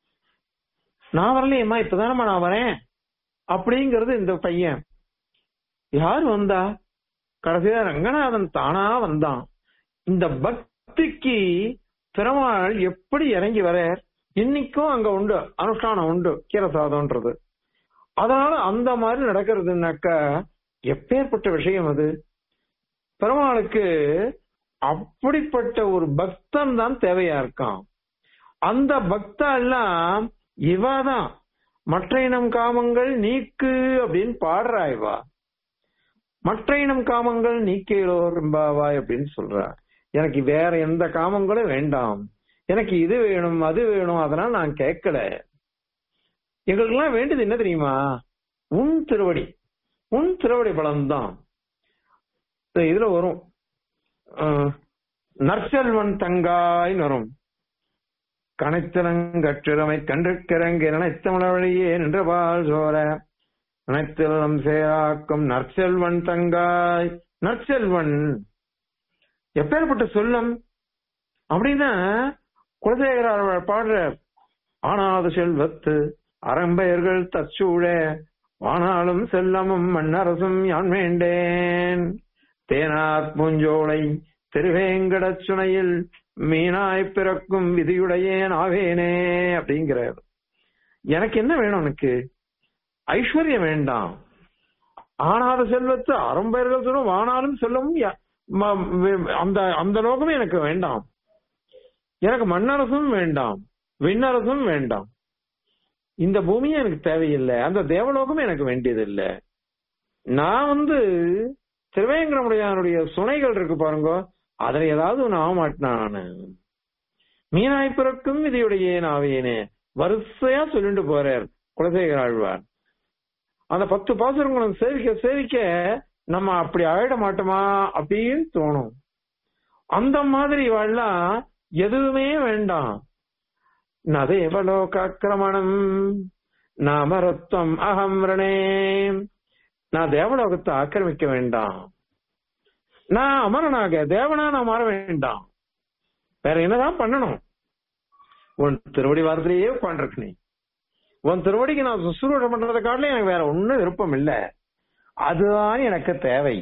நான் வரலையேம்மா இப்பதானம்மா நான் வரேன் அப்படிங்கிறது இந்த பையன் யார் வந்தா கடைசியா ரங்கநாதன் தானா வந்தான் இந்த பக்திக்கு பெருமாள் எப்படி இறங்கி வர இன்னைக்கும் அங்க உண்டு அனுஷ்டானம் உண்டு கீரை சாதம்ன்றது அதனால அந்த மாதிரி நடக்கிறதுனாக்கா எப்பேற்பட்ட விஷயம் அது பெருமாளுக்கு அப்படிப்பட்ட ஒரு பக்தன் தான் தேவையா இருக்கான் அந்த பக்தா எல்லாம் இவாதான் மற்ற இனம் காமங்கள் நீக்கு அப்படின்னு பாடுறா இவா மற்ற இனம் காமங்கள் நீக்கிறோர் என்பாவாய் அப்படின்னு சொல்றா எனக்கு வேற எந்த காமங்களும் வேண்டாம் எனக்கு இது வேணும் அது வேணும் அதனால நான் கேட்கல எங்களுக்கு எல்லாம் வேண்டியது என்ன தெரியுமா உன் திருவடி உன் திருவடி பலம்தான் இதுல வரும் நற்செல்வன் தங்காய்னு வரும் கணைத்திறங்கற்றிறமை கன்றுக்கிறங்க நினைத்தமிழ வழியே நின்றபால் சோர நினைத்திலம் சேராக்கும் நற்செல்வன் தங்காய் நற்செல்வன் எப்பேற்பட்ட சொல்லம் அப்படின்னா குலசேகர பாடுற ஆனாது செல்வத்து அறம்பெயர்கள் தச்சூழ ஆனாலும் செல்லமும் மண்ணரசும் யான் வேண்டேன் தேனார் பூஞ்சோலை திருவேங்கடச் சுனையில் மீனாய் பிறக்கும் விதியுடையேன் ஆவேனே அப்படிங்கிறார் எனக்கு என்ன வேணும் உனக்கு ஐஸ்வர்யம் வேண்டாம் ஆனாத செல்வத்து அறம்பெயர்கள் சொல்லும் ஆனாலும் செல்லவும் அந்த அந்த லோகமே எனக்கு வேண்டாம் எனக்கு மண்ணரசும் வேண்டாம் விண்ணரசும் வேண்டாம் இந்த பூமியும் எனக்கு தேவையில்லை அந்த தேவலோகமும் எனக்கு வேண்டியதில்லை நான் வந்து திருவேங்கடமுடையானுடைய சுனைகள் இருக்கு பாருங்க அதுல ஏதாவது ஒண்ணு ஆக மாட்டேன் நானு மீனாய் பிறக்கும் இதையுடைய ஆவேனே வரிசையா சொல்லிட்டு போறார் குலசேகர ஆழ்வார் அந்த பத்து பாசுரங்களும் சேவிக்க சேவிக்க நம்ம அப்படி ஆயிட மாட்டோமா அப்படின்னு தோணும் அந்த மாதிரி வாழலாம் எதுவுமே வேண்டாம் நதேவலோகாக்கிரமணம் நாமரத்வம் அகம் ரணே நான் தேவலோகத்தை ஆக்கிரமிக்க வேண்டாம் நான் அமரனாக தேவனா நான் மாற வேண்டாம் வேற என்னதான் பண்ணணும் உன் திருவடி வாரத்திலேயே உட்காந்துருக்கு நீ உன் திருவடிக்கு நான் சுசுரூஷம் பண்றதை காட்டிலும் எனக்கு வேற ஒன்னும் விருப்பம் இல்ல அதுதான் எனக்கு தேவை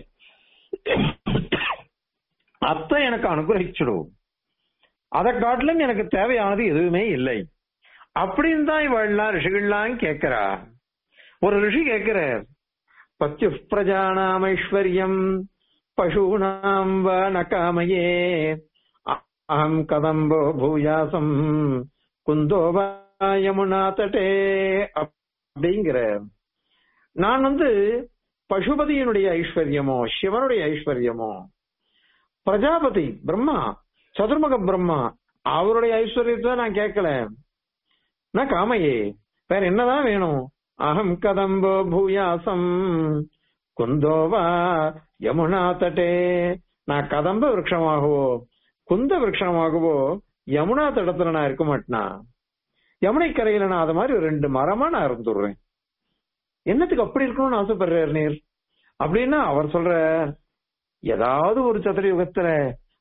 அத்தை எனக்கு அனுகிரகிச்சிடும் அதை காட்டிலும் எனக்கு தேவையானது எதுவுமே இல்லை அப்படின்னு தான் இவள்லாம் ரிஷிகள்லாம் கேட்கிறா ஒரு ரிஷி கேட்கிறார் பத்யு பிரஜானாம் ஐஸ்வர்யம் பசூனாம் வ நகாமயே அகம் கதம்போ பூயாசம் குந்தோவா யமுனா தட்டே அப்படிங்கிற நான் வந்து பசுபதியினுடைய ஐஸ்வர்யமோ சிவனுடைய ஐஸ்வர்யமோ பிரஜாபதி பிரம்மா சதுர்முக பிரம்மா அவருடைய ஐஸ்வர்யத்தை நான் கேட்கல நான் காமையே வேற என்னதான் வேணும் அகம் கதம்போ பூயாசம் குந்தோவா யமுனா தட்டே நான் கதம்ப விரக்ஷமாகவோ குந்த விரக்ஷமாகவோ யமுனா தடத்துல நான் இருக்க மாட்டேனா யமுனை கரையில நான் அது மாதிரி ஒரு ரெண்டு மரமா நான் இருந்துடுறேன் என்னத்துக்கு அப்படி இருக்கணும்னு ஆசைப்படுறார் நீர் அப்படின்னா அவர் சொல்ற ஏதாவது ஒரு சதுர யுகத்துல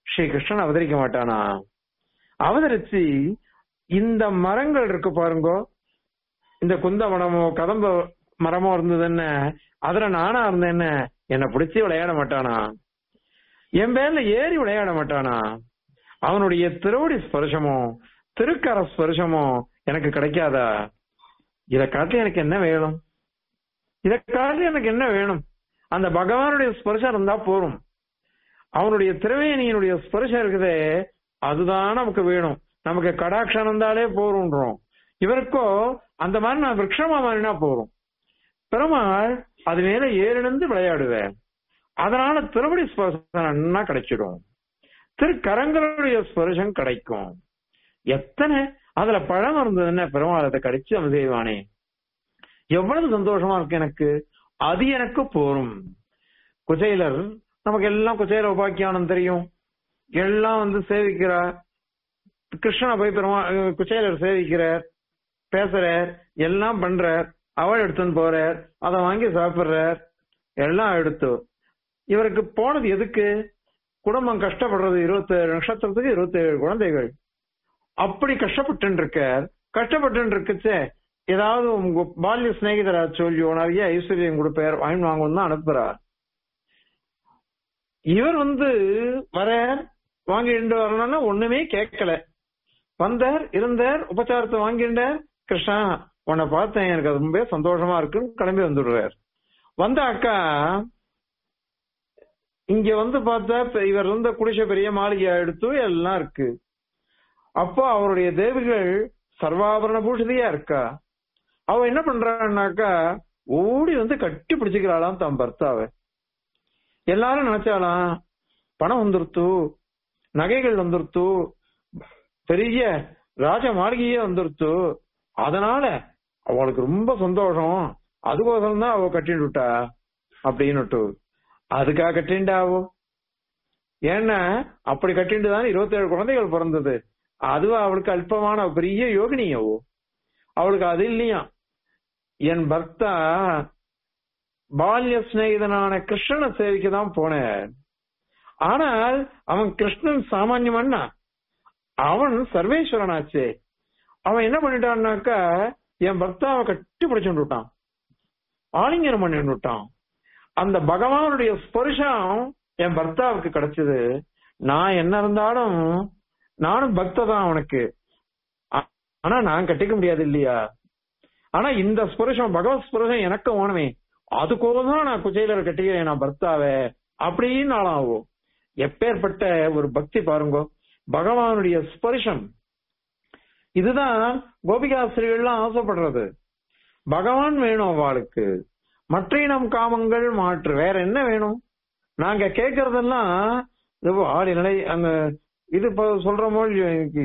ஸ்ரீ கிருஷ்ணன் அவதரிக்க மாட்டானா அவதரிச்சு இந்த மரங்கள் இருக்கு பாருங்க இந்த குந்த மரமோ கதம்ப மரமோ இருந்தது என்ன அதுல நானா இருந்தேன் என்ன என்னை பிடிச்சி விளையாட மாட்டானா என் பேர்ல ஏறி விளையாட மாட்டானா அவனுடைய திருவடி ஸ்பர்சமோ திருக்கர ஸ்பர்சமோ எனக்கு கிடைக்காதா இதை காட்டி எனக்கு என்ன வேணும் இதை காட்டி எனக்கு என்ன வேணும் அந்த பகவானுடைய ஸ்பர்சம் இருந்தா போரும் அவனுடைய திருவேணியினுடைய ஸ்பர்சம் இருக்குதே அதுதான் நமக்கு வேணும் நமக்கு கடாட்சம் இருந்தாலே போரும்ன்றோம் இவருக்கோ அந்த மாதிரி நான் விரக்ஷமா மாறினா போறோம் பெருமாள் அது மேல ஏறிழந்து விளையாடுவேன் அதனால திருவடி ஸ்பர்சம் நன்னா கிடைச்சிடும் திருக்கரங்களுடைய ஸ்பர்சம் கிடைக்கும் எத்தனை அதுல பழம் இருந்ததுன்னா பெருமாள் அதை கடிச்சு அவன் செய்வானே எவ்வளவு சந்தோஷமா இருக்கு எனக்கு அது எனக்கு போரும் குச்சைலர் நமக்கு எல்லாம் குச்சைல உபாக்கியானம் தெரியும் எல்லாம் வந்து சேவிக்கிறார் கிருஷ்ணனை போய் பெருமா குச்சைலர் சேவிக்கிறார் பேசுறார் எல்லாம் பண்றார் அவள் எடுத்துன்னு போறார் அதை வாங்கி சாப்பிடுறார் எல்லாம் எடுத்து இவருக்கு போனது எதுக்கு குடும்பம் கஷ்டப்படுறது இருபத்தேழு நட்சத்திரத்துக்கு இருபத்தேழு குழந்தைகள் அப்படி கஷ்டப்பட்டு இருக்கார் கஷ்டப்பட்டு இருக்குச்சே ஏதாவது உங்க பால்ய சிநேகிதரா சொல்லியோ நிறைய ஐஸ்வர்யம் கொடுப்பார் வாங்கி வாங்கணும் தான் அனுப்புறார் இவர் வந்து வர வாங்கிட்டு வரணும்னா ஒண்ணுமே கேட்கல வந்தார் இருந்தார் உபச்சாரத்தை வாங்கிட்டார் கிருஷ்ணா உன்னை பார்த்தேன் எனக்கு அது ரொம்ப சந்தோஷமா இருக்குன்னு கிளம்பி வந்துடுவார் வந்த அக்கா இங்க வந்து பார்த்தா இப்ப இவர் இருந்த குடிசை பெரிய மாளிகை எடுத்து எல்லாம் இருக்கு அப்போ அவருடைய தேவிகள் சர்வாபரண பூஷதியா இருக்கா அவ என்ன பண்றான்னாக்கா ஓடி வந்து கட்டி பிடிச்சுக்கிறாளாம் தன் பர்த்தாவை எல்லாரும் நினைச்சாலாம் பணம் வந்துருத்து நகைகள் வந்துருத்து பெரிய ராஜ மாளிகையே வந்துருத்து அதனால அவளுக்கு ரொம்ப சந்தோஷம் அதுக்கோசரம் தான் அவ கட்டிட்டு விட்டா அப்படின்னுட்டு அதுக்காக கட்டிண்டாவோ ஏன்னா அப்படி கட்டிட்டு தான் இருபத்தேழு குழந்தைகள் பிறந்தது அதுவா அவளுக்கு அல்பமான பெரிய யோகினியவோ அவளுக்கு அது இல்லையா என் பர்த்தா பால்ய சிநேகிதனான கிருஷ்ணனை சேவிக்க தான் போனேன் ஆனால் அவன் கிருஷ்ணன் சாமான்யமன்னா அவன் சர்வேஸ்வரனாச்சே அவன் என்ன பண்ணிட்டான்னாக்கா என் பர்த்தாவை கட்டி பிடிச்சுட்டு விட்டான் ஆலிங்கனம் பண்ணி விட்டான் அந்த பகவானுடைய ஸ்பர்ஷம் என் பர்த்தாவுக்கு கிடைச்சது நான் என்ன இருந்தாலும் நானும் பக்த தான் அவனுக்கு ஆ- ஆனா நான் கட்டிக்க முடியாது இல்லையா ஆனா இந்த ஸ்புருஷம் பகவத் ஸ்புருஷம் எனக்கு வேணுமே அதுக்கோதான் நான் குச்சையில கட்டிக்கிறேன் நான் பர்த்தாவே அப்படின்னு நாளாகும் எப்பேற்பட்ட ஒரு பக்தி பாருங்க பகவானுடைய ஸ்பர்ஷம் இதுதான் கோபிகாசிரியர்கள்லாம் ஆசைப்படுறது பகவான் வேணும் அவளுக்கு மற்ற இனம் காமங்கள் மாற்று வேற என்ன வேணும் நாங்க கேட்கறதெல்லாம் இதோ ஆடி நடை அந்த இது இப்ப சொல்ற மொழி எனக்கு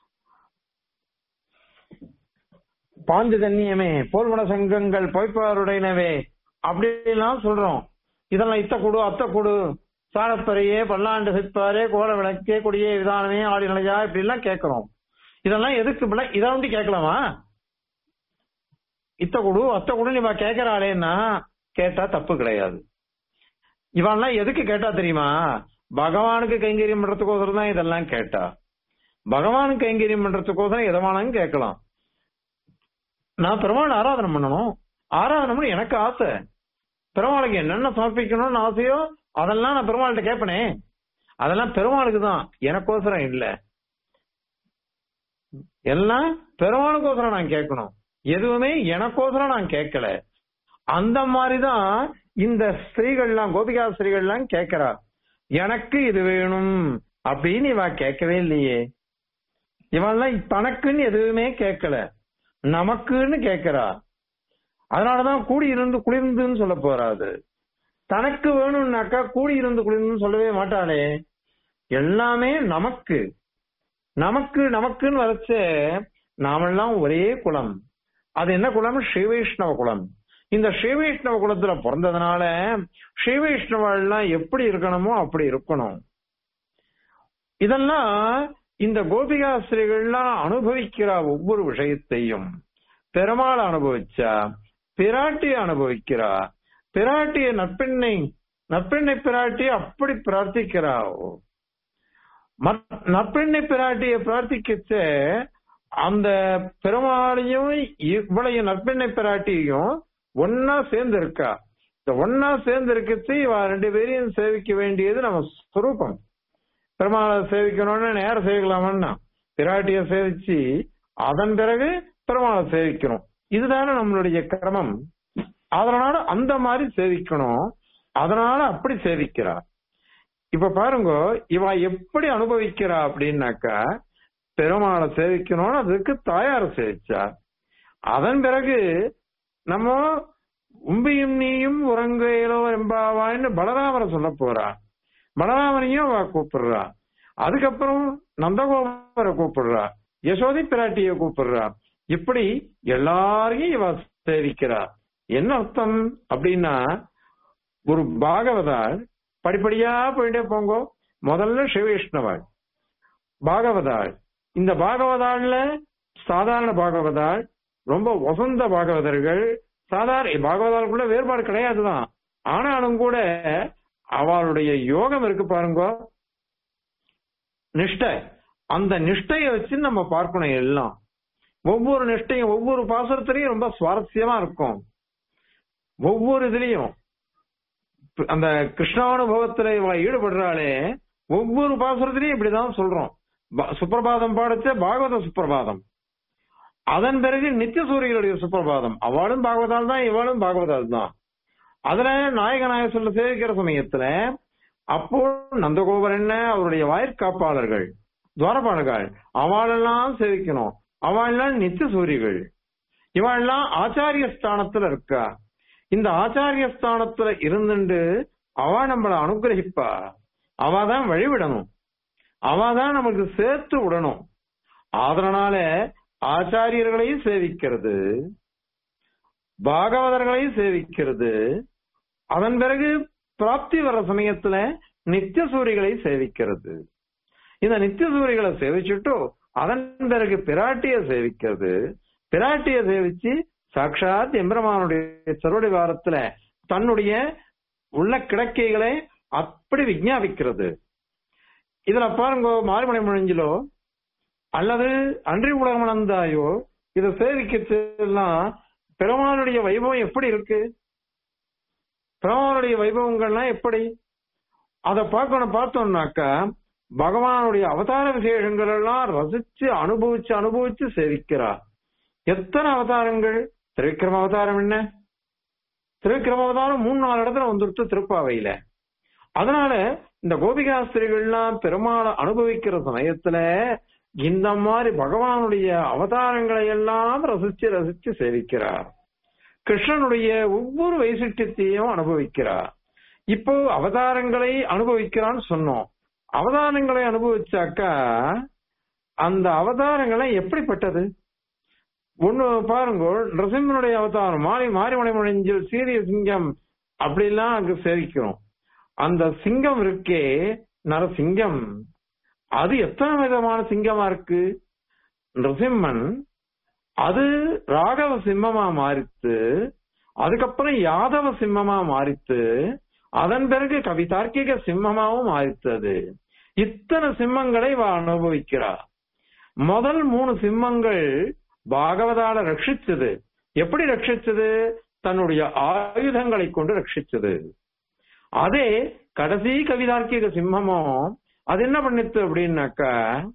பாஞ்சு தண்ணியமே போல்மன சங்கங்கள் பொய்ப்பாருடையனவே அப்படிலாம் சொல்றோம் இதெல்லாம் இத்த கொடு அத்த கொடு சாணப்பறையே பல்லாண்டு சிற்பாரே கோல விளக்கே கொடியே விதானமே ஆடி நிலையா இப்படி எல்லாம் கேட்கிறோம் இதெல்லாம் எதுக்கு பிள்ளை இதை வந்து கேட்கலாமா இத்த கொடு அத்த கொடு இவ கேட்கிறாளேன்னா கேட்டா தப்பு கிடையாது இவன்லாம் எதுக்கு கேட்டா தெரியுமா பகவானுக்கு கைங்கரியம் பண்றதுக்கோசரம் தான் இதெல்லாம் கேட்டா பகவானுக்கு கைங்கரியம் பண்றதுக்கோசரம் எதவானாலும் கேட்கலாம் நான் பெருமாள் ஆராதனை பண்ணணும் ஆராதனை பண்ண எனக்கு ஆசை பெருமாளுக்கு என்னென்ன சமர்ப்பிக்கணும்னு ஆசையோ அதெல்லாம் நான் பெருமாள்கிட்ட கேட்பனே அதெல்லாம் பெருமாளுக்கு தான் எனக்கோசரம் இல்ல எல்லாம் பெருமாளுக்கோசரம் நான் கேட்கணும் எதுவுமே எனக்கோசரம் நான் கேட்கல அந்த மாதிரிதான் இந்த ஸ்திரீகள்லாம் கோபிகா ஸ்திரீகள்லாம் கேட்கிறா எனக்கு இது வேணும் அப்படின்னு இவ கேட்கவே இல்லையே இவன்லாம் தனக்குன்னு எதுவுமே கேட்கல நமக்குன்னு கேட்கிறா அதனாலதான் கூடி இருந்து குளிர்ந்துன்னு சொல்ல போறாது தனக்கு வேணும்னாக்கா கூடி இருந்து குளிர்ந்து சொல்லவே மாட்டாளே எல்லாமே நமக்கு நமக்கு நமக்குன்னு வரைச்ச நாமெல்லாம் ஒரே குலம் அது என்ன குலம் ஸ்ரீவைஷ்ணவ குலம் இந்த ஸ்ரீவைஷ்ணவ குலத்துல பிறந்ததுனால ஸ்ரீவைஷ்ணவெல்லாம் எப்படி இருக்கணுமோ அப்படி இருக்கணும் இதெல்லாம் இந்த கோபிகாஸ்திரிகள்லாம் அனுபவிக்கிறா ஒவ்வொரு விஷயத்தையும் பெருமாள் அனுபவிச்சா பிராட்டி அனுபவிக்கிறா பிராட்டிய நற்பெண்ணை நற்பெண்ணை பிராட்டி அப்படி பிரார்த்திக்கிறா மற்- நற்பெண்ணை பிராட்டியை பிரார்த்திக்கச்ச அந்த பெருமாளையும் இவ்வளையும் நற்பெண்ணை பிராட்டியையும் ஒன்னா சேர்ந்து இருக்கா இந்த ஒன்னா சேர்ந்து இருக்கச்சு இவ ரெண்டு பேரையும் சேவிக்க வேண்டியது நம்ம ஸ்வரூபம் பெருமாளை சேவிக்கணும்னு நேரம் சேவிக்கலாமன்னா பிராட்டிய சேவிச்சு அதன் பிறகு பெருமாளை சேவிக்கணும் இதுதானே நம்மளுடைய கிரமம் அதனால அந்த மாதிரி சேவிக்கணும் அதனால அப்படி சேவிக்கிறார் இப்ப பாருங்க இவ எப்படி அனுபவிக்கிறா அப்படின்னாக்கா பெருமாளை சேவிக்கணும்னு அதுக்கு தாயார சேவிச்சா அதன் பிறகு நம்ம உம்பியும் நீயும் உறங்கையிலோ எம்பாவான்னு பலராமரை சொல்ல போறா பலராமனையும் அவ கூப்பிடுறா அதுக்கப்புறம் நந்தகோபரை கூப்பிடுறா யசோதி பிராட்டிய கூப்பிடுறா இப்படி எல்லாரையும் இவ சேவிக்கிறா என்ன அர்த்தம் அப்படின்னா ஒரு பாகவதாள் படிப்படியா போயிட்டே போங்க முதல்ல சிவவிஷ்ணவாள் பாகவதாள் இந்த பாகவதாள்ல சாதாரண பாகவதாள் ரொம்ப வசந்த பாகவதர்கள் சாதாரண பாகவதாளுக்குள்ள வேறுபாடு கிடையாதுதான் ஆனாலும் கூட அவளுடைய யோகம் இருக்கு பாருங்க நிஷ்டை அந்த நிஷ்டையை வச்சு நம்ம பார்க்கணும் எல்லாம் ஒவ்வொரு நிஷ்டையும் ஒவ்வொரு பாசுரத்திலையும் ரொம்ப சுவாரஸ்யமா இருக்கும் ஒவ்வொரு இதுலயும் அந்த கிருஷ்ணானுபவத்துல இவ ஈடுபடுறாளே ஒவ்வொரு பாசுரத்திலையும் இப்படிதான் சொல்றோம் ப- சுப்பிரபாதம் பாடச்ச பாகவத சுப்பிரபாதம் அதன் பிறகு நித்திய சூரியனுடைய சுப்பிரபாதம் அவளும் பாகவதால் தான் இவளும் பாகவதால் தான் அதுல நாயக நாயக சொல்ல சேவிக்கிற சமயத்துல அப்போ நந்தகோபர் என்ன அவருடைய வாயிற்காப்பாளர்கள் துவாரபாலர்கள் அவளெல்லாம் சேவிக்கணும் அவள்லாம் நித்திய சூரிகள் இவள்லாம் ஆச்சாரிய ஸ்தானத்துல இருக்கா இந்த ஆச்சாரிய ஸ்தானத்துல இருந்துட்டு அவ நம்மள அனுகிரகிப்பா அவ தான் வழிவிடணும் அவ தான் நமக்கு சேர்த்து விடணும் அதனால ஆச்சாரியர்களையும் சேவிக்கிறது பாகவதர்களையும் சேவிக்கிறது அதன் பிறகு பிராப்தி வர சமயத்துல நித்திய சூரிகளை சேவிக்கிறது இந்த நித்திய சூரிகளை சேவிச்சுட்டு அதன் பிறகு பிராட்டிய சேவிக்கிறது பிராட்டிய சேவிச்சு சாட்சாத் எம்பெருமானுடைய சருடைய வாரத்துல தன்னுடைய உள்ள கிடக்கைகளை அப்படி விஞ்ஞாபிக்கிறது இதுல பாருங்க மாரிமலை முழிஞ்சிலோ அல்லது அன்றி உலகமளந்தாயோ இதை சேவிக்கிறதுலாம் பெருமானுடைய வைபவம் எப்படி இருக்கு பெருமானுடைய வைபவங்கள்லாம் எப்படி அதை பார்க்கணும் பார்த்தோம்னாக்கா பகவானுடைய அவதார விசேஷங்கள் எல்லாம் ரசிச்சு அனுபவிச்சு அனுபவிச்சு சேவிக்கிறார் எத்தனை அவதாரங்கள் திருவிக்கிரம அவதாரம் என்ன திருவிக்கிரம அவதாரம் மூணு நாலு இடத்துல வந்துருச்சு திருப்பாவையில அதனால இந்த கோபிகாஸ்திரிகள்லாம் பெருமாளை அனுபவிக்கிற சமயத்துல இந்த மாதிரி பகவானுடைய அவதாரங்களை எல்லாம் ரசிச்சு ரசிச்சு சேவிக்கிறார் கிருஷ்ணனுடைய ஒவ்வொரு வைசிஷ்டியத்தையும் அனுபவிக்கிறார் இப்போ அவதாரங்களை அனுபவிக்கிறான்னு சொன்னோம் அவதாரங்களை அனுபவிச்சாக்கா அந்த அவதாரங்களை எப்படிப்பட்டது ஒண்ணு பாருங்க நரசிம்மனுடைய அவதாரம் மாறி மாறிமலை முழிஞ்சில் சீரிய சிங்கம் அப்படிலாம் அங்க சேவிக்கிறோம் அந்த சிங்கம் இருக்கே நரசிங்கம் அது எத்தனை விதமான சிங்கமா இருக்கு நரசிம்மன் அது ராகவ சிம்மமா மாறித்து அதுக்கப்புறம் யாதவ சிம்மமா மாறித்து அதன் பிறகு கவிதார்க்கிக சிம்மமாவும் மாறித்து அது இத்தனை சிம்மங்களை இவ அனுபவிக்கிறா முதல் மூணு சிம்மங்கள் பாகவதால ரட்சிச்சது எப்படி ரட்சிச்சது தன்னுடைய ஆயுதங்களை கொண்டு ரட்சிச்சது அதே கடைசி கவிதார்க்கிக சிம்மமும் அது என்ன பண்ணித்து அப்படின்னாக்கா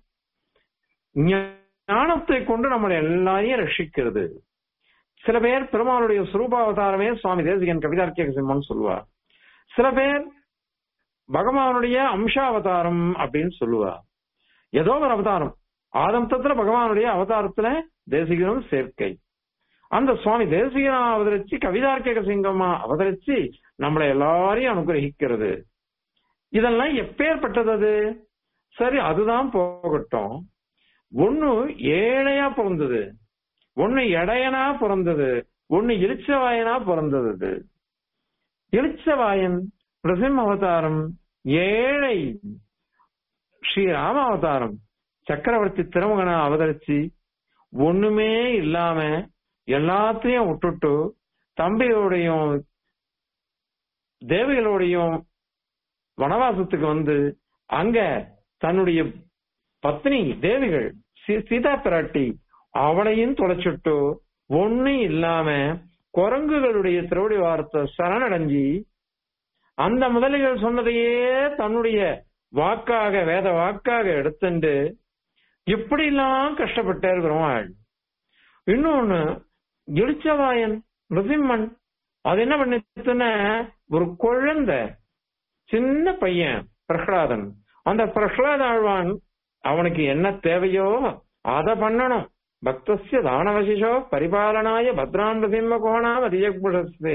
ஞானத்தை கொண்டு நம்மளை எல்லாரையும் ரட்சிக்கிறது சில பேர் பெருமாளுடைய சுரூபாவதாரமே சுவாமி தேசிகன் கவிதார்க்கிக சிம்மம்னு சொல்லுவார் சில பேர் பகவானுடைய அம்சாவதாரம் அப்படின்னு சொல்லுவார் ஏதோ ஒரு அவதாரம் ஆதந்தத்துல பகவானுடைய அவதாரத்துல தேசிகனும் சேர்க்கை அந்த சுவாமி தேசிகனா அவதரிச்சு கவிதார்க்கிக சிங்கமா அவதரிச்சு நம்மளை எல்லாரையும் அனுகிரகிக்கிறது இதெல்லாம் எப்பேற்பட்டது அது சரி அதுதான் போகட்டும் ஒண்ணு ஏழையா பிறந்தது ஒண்ணு இடையனா பிறந்தது ஒண்ணு இளிச்சவாயனா பிறந்தது இளிச்சவாயன் பிரசிம்ம அவதாரம் ஏழை ஸ்ரீராம அவதாரம் சக்கரவர்த்தி திருமகனா அவதரிச்சு ஒண்ணுமே இல்லாம எல்லாத்தையும் விட்டுட்டு தம்பியோடையும் தேவிகளோடையும் வனவாசத்துக்கு வந்து அங்க தன்னுடைய பத்னி தேவிகள் சி- சீதா பிராட்டி அவளையும் தொலைச்சிட்டு ஒண்ணும் இல்லாம குரங்குகளுடைய திருவடி வார்த்தை சரணடைஞ்சி அந்த முதலிகள் சொன்னதையே தன்னுடைய வாக்காக வேத வாக்காக எடுத்துண்டு இப்படி எல்லாம் கஷ்டப்பட்டார் பெருமாள் இன்னொன்னு இளிச்சவாயன் நிருசிம்மன் அது என்ன பண்ணிச்சுன்னா ஒரு குழந்தை சின்ன பையன் பிரகலாதன் அந்த பிரகலாத ஆழ்வான் அவனுக்கு என்ன தேவையோ அத பண்ணணும் பக்தசிய தானவசிஷோ பரிபாலனாய பத்ராம் நிருசிம்ம கோணாம் அதிகபுஷஸ்தே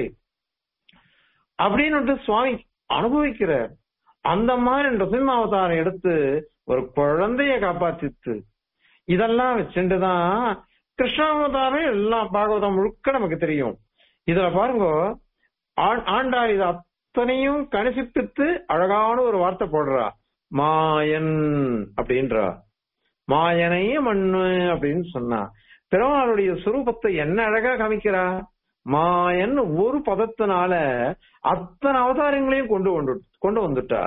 அப்படின்னு சுவாமி அனுபவிக்கிறார் அந்த மாதிரி நிருசிம்ம அவதாரம் எடுத்து ஒரு குழந்தைய காப்பாத்தித்து இதெல்லாம் வச்சுட்டுதான் கிருஷ்ணாவதாரம் எல்லாம் பாகவதம் முழுக்க நமக்கு தெரியும் இதுல பாருங்க ஆண்- ஆண்டாள் இது அத்தனையும் கணிசிப்பித்து அழகான ஒரு வார்த்தை போடுறா மாயன் அப்படின்றா மாயனை மண்ணு அப்படின்னு சொன்னா பெருமாளுடைய சுரூபத்தை என்ன அழகா காமிக்கிறா மாயன் ஒரு பதத்தினால அத்தனை அவதாரங்களையும் கொண்டு கொண்டு கொண்டு வந்துட்டா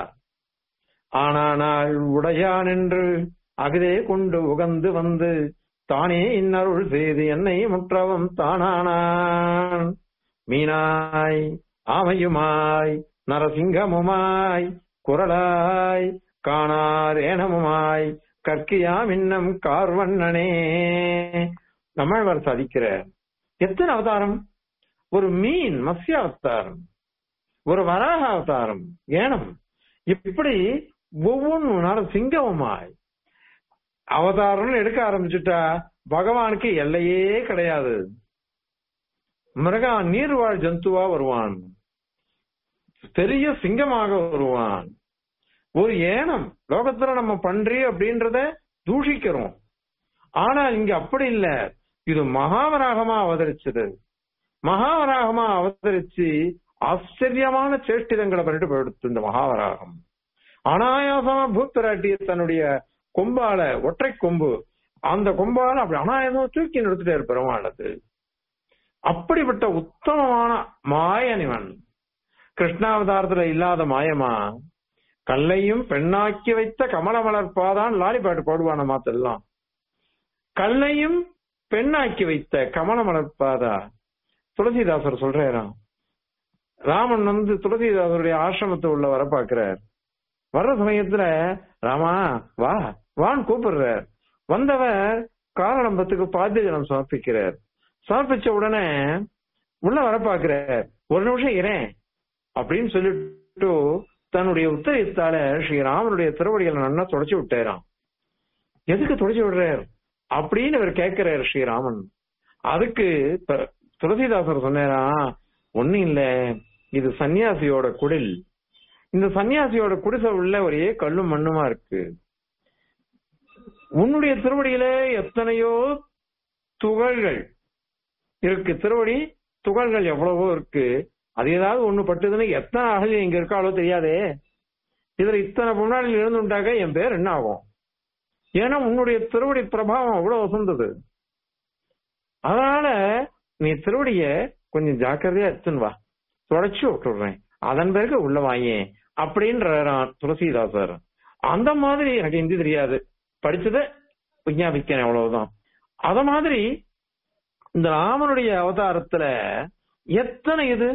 ஆனானால் உடையான் என்று அகதே கொண்டு உகந்து வந்து தானே இன்னருள் செய்து என்னை முற்றவும் தானானான் மீனாய் ஆமையுமாய் நரசிங்கமுமாய் குரலாய் காணார் ஏனமுமாய் கற்கியாம் இன்னம் கார்வண்ணனே நம்மழ்வார் சாதிக்கிற எத்தனை அவதாரம் ஒரு மீன் மத்ய அவதாரம் ஒரு வராக அவதாரம் ஏனம் இப்படி ஒவ்வொன்றும் நரசிங்கமுமாய் அவதாரம்னு எடுக்க ஆரம்பிச்சுட்டா பகவானுக்கு எல்லையே கிடையாது மிருகா நீர்வாழ் ஜந்துவா வருவான் பெரிய சிங்கமாக வருவான் ஒரு ஏனம் லோகத்துல நம்ம பன்றி அப்படின்றத தூஷிக்கிறோம் ஆனா இங்க அப்படி இல்ல இது மகாவராகமா அவதரிச்சது மகாவராகமா அவதரிச்சு ஆச்சரியமான சேஷ்டிதங்களை பண்ணிட்டு போயிடுத்து இந்த மகாவராகம் அனாயாசமா பூத்தராட்டி தன்னுடைய கொம்பால ஒற்றை கொம்பு அந்த கொம்பால அப்படி அனாயாசமா தூக்கி நிறுத்திட்டாரு பெருமாளது அப்படிப்பட்ட உத்தமமான மாயனிவன் கிருஷ்ணாவதாரத்துல இல்லாத மாயமா கல்லையும் பெண்ணாக்கி வைத்த கமலமலர் பாதான் லாலி பாட்டு பாடுவான மாத்தெல்லாம் கல்லையும் பெண்ணாக்கி வைத்த கமலமலர் பாதா துளசிதாசர் சொல்றாராம் ராமன் வந்து துளசிதாசருடைய ஆசிரமத்தை உள்ள வர பாக்குறார் வர்ற சமயத்துல ராமா வா வான்னு கூப்பிடுறார் வந்தவர் காரணம்பத்துக்கு பாத்தியஜனம் சமர்ப்பிக்கிறார் சமர்ப்பிச்ச உடனே உள்ள வர பாக்குறார் ஒரு நிமிஷம் இரேன் அப்படின்னு சொல்லிட்டு தன்னுடைய உத்தரத்தால ஸ்ரீராமனுடைய திருவடிகளை நன்னா தொடச்சு விட்டாராம் எதுக்கு தொடச்சு விடுறார் அப்படின்னு இவர் கேட்கிறார் ஸ்ரீராமன் அதுக்கு த- துளசிதாசர் சொன்னாரா ஒண்ணும் இல்ல இது சன்னியாசியோட குடில் இந்த சன்னியாசியோட குடிசை உள்ள ஒரே கல்லும் மண்ணுமா இருக்கு உன்னுடைய திருவடியில எத்தனையோ துகள்கள் இருக்கு திருவடி துகள்கள் எவ்வளவோ இருக்கு அது ஏதாவது ஒண்ணு பட்டுதுன்னு எத்தனை அகதி இங்க இருக்காளோ தெரியாதே இதுல இத்தனை முன்னாடி இருந்துட்டாக்க என் பேர் என்ன ஆகும் ஏன்னா உன்னுடைய திருவடி பிரபாவம் அவ்வளவு வசந்தது அதனால நீ திருவடிய கொஞ்சம் ஜாக்கிரதையா எடுத்துன்னு வா தொடச்சு விட்டுடுறேன் அதன் பிறகு உள்ள வாயேன் அப்படின்றாராம் துளசிதாசர் அந்த மாதிரி எனக்கு ஹிந்தி தெரியாது படிச்சதை விஞ்ஞாபிக்கிறேன் அவ்வளவுதான் அத மாதிரி இந்த ராமனுடைய அவதாரத்துல எத்தனை இது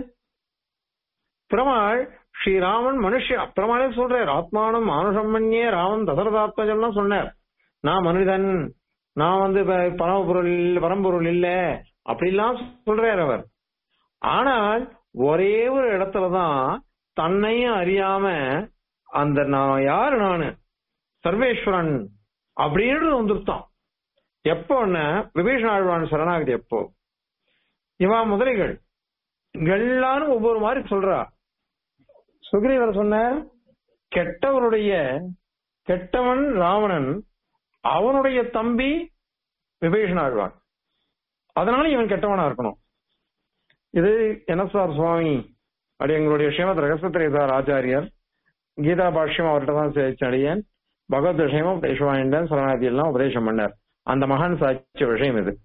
பெருமாள் ஸ்ரீராமன் மனுஷ பெருமாளே சொல்றார் ஆத்மானம் மானுஷம்மன்யே ராமன் தசரதாத்மஜம்லாம் சொன்னார் நான் மனிதன் நான் வந்து ப- பரமபொருள் இல்ல பரம்பொருள் இல்ல அப்படிலாம் சொல்றார் அவர் ஆனால் ஒரே ஒரு இடத்துலதான் தன்னையும் அறியாம அந்த நான் யாரு நானு சர்வேஸ்வரன் அப்படின்றது வந்துருத்தான் எப்போன்னா விபீஷண ஆழ்வான் சரணாகதி எப்போ இவா முதலிகள் எல்லாரும் ஒவ்வொரு மாதிரி சொல்றா சுக்ரீவர் சொன்ன கெட்டவனுடைய கெட்டவன் ராவணன் அவனுடைய தம்பி விபீஷண ஆழ்வான் அதனால இவன் கெட்டவனா இருக்கணும் இது என்ன சார் சுவாமி அப்படி எங்களுடைய ஸ்ரீமத் ரகசத்திரே சார் ஆச்சாரியர் கீதா பாஷ்யம் அவர்கிட்ட தான் சேர்த்து அடியேன் பகவத் விஷயமும் உபதேசம் சரணாதி எல்லாம் உபதேசம் பண்ணார் அந்த மகான் சாட்சிய விஷயம் இது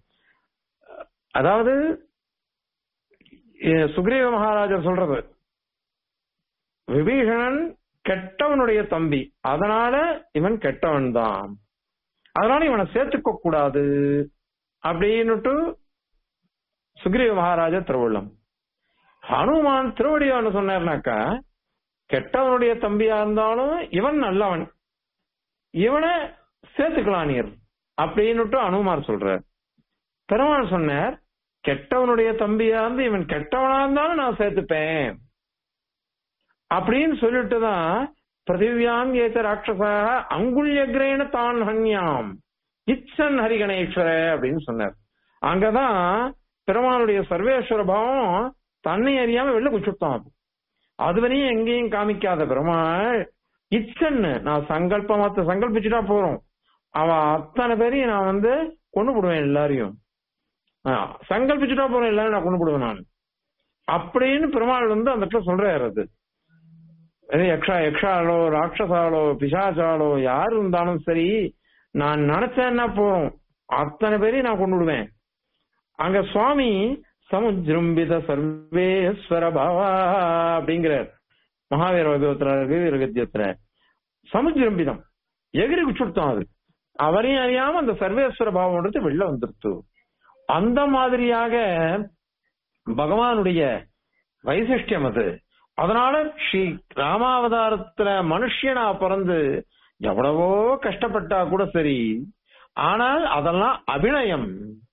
அதாவது இ- சுக்ரீவ மகாராஜர் சொல்றது விபீஷணன் கெட்டவனுடைய தம்பி அதனால இவன் கெட்டவன் தான் அதனால இவனை சேர்த்துக்க கூடாது அப்படின்னுட்டு சுக்ரீவ மகாராஜா திருவள்ளம் ஹனுமான் திருவடியான்னு சொன்னார்னாக்கா கெட்டவனுடைய தம்பியா இருந்தாலும் இவன் நல்லவன் இவனை சேர்த்துக்கலாம் நீர் அப்படின்னுட்டு அனுமார் சொல்றார் பெருமாள் சொன்னார் கெட்டவனுடைய தம்பியா இருந்து இவன் கெட்டவனா இருந்தாலும் நான் சேர்த்துப்பேன் அப்படின்னு சொல்லிட்டு தான் பிரதிவியான் ஏத்த ராட்சசாக அங்குல்யக்ரேன தான் ஹன்யாம் இச்சன் ஹரிகணேஸ்வர அப்படின்னு சொன்னார் அங்கதான் பெருமாளுடைய சர்வேஸ்வர பாவம் தன்னை அறியாம வெளில குச்சுட்டான் அது அதுவரையும் எங்கேயும் காமிக்காத பெருமாள் இச்சன்னு நான் சங்கல்பமாத்த சங்கல்பிச்சுட்டா போறோம் அவன் அத்தனை பேரையும் நான் வந்து கொண்டு போடுவேன் எல்லாரையும் ஆ, சங்கல்பிச்சுட்டா போறேன் எல்லாரும் நான் கொண்டு போடுவேன் நான் அப்படின்னு பெருமாள் வந்து அந்த இடத்துல சொல்றாரு அது அது யக்ஷா யக்ஷாலோ ராட்சசாலோ பிசாசாலோ யார் இருந்தாலும் சரி நான் நினைச்சேன்னா போறோம் அத்தனை பேரையும் நான் கொண்டு விடுவேன் அங்க சுவாமி சமுஜ்ரும்பித சர்வேஸ்வர பவா அப்படிங்கிறார் மகாவீர வைபவத்துல வீர கத்தியத்துல சமுஜ்ரம்பிதம் எகிரி குச்சுடுத்தோம் அது அவரையும் அறியாம அந்த சர்வேஸ்வர பாவம்ன்றது வெளில வந்துருத்து அந்த மாதிரியாக பகவானுடைய வைசிஷ்டியம் அது அதனால ஸ்ரீ ராமாவதாரத்துல மனுஷனா பிறந்து எவ்வளவோ கஷ்டப்பட்டா கூட சரி ஆனால் அதெல்லாம் அபிநயம்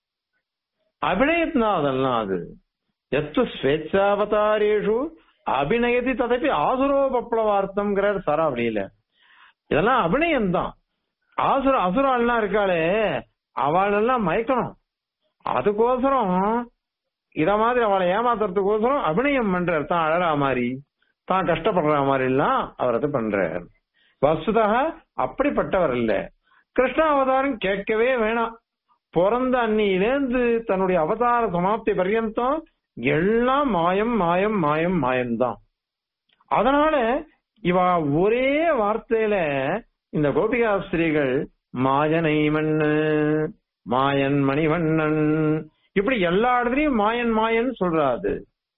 அபிநயம் தான் அதெல்லாம் அது எத்து ஸ்வேச்சாவதாரேஷு அபிநயதி ததப்பி ஆசுரோ பப்ளவார்த்தம்ங்கிறார் சராவளியில இதெல்லாம் அபிநயம் தான் ஆசுர அசுரால்லாம் இருக்காளே அவளெல்லாம் மயக்கணும் அதுக்கோசரம் இத மாதிரி அவளை ஏமாத்துறதுக்கோசரம் அபிநயம் பண்றார் தான் அழறா மாதிரி தான் கஷ்டப்படுற மாதிரி எல்லாம் அவர் அது பண்றார் வசுதா அப்படிப்பட்டவர் இல்ல கிருஷ்ண அவதாரம் கேட்கவே வேணாம் பிறந்த அன்னியிலேந்து தன்னுடைய அவதார சமாப்தி பர்யந்தம் எல்லாம் மாயம் மாயம் மாயம் மாயம்தான் அதனால இவ ஒரே வார்த்தையில இந்த கோபிகாஸ்திரிகள் மாயனை மண்ணு மாயன் மணிவண்ணன் இப்படி எல்லா இடத்துலயும் மாயன் மாயன் சொல்றாது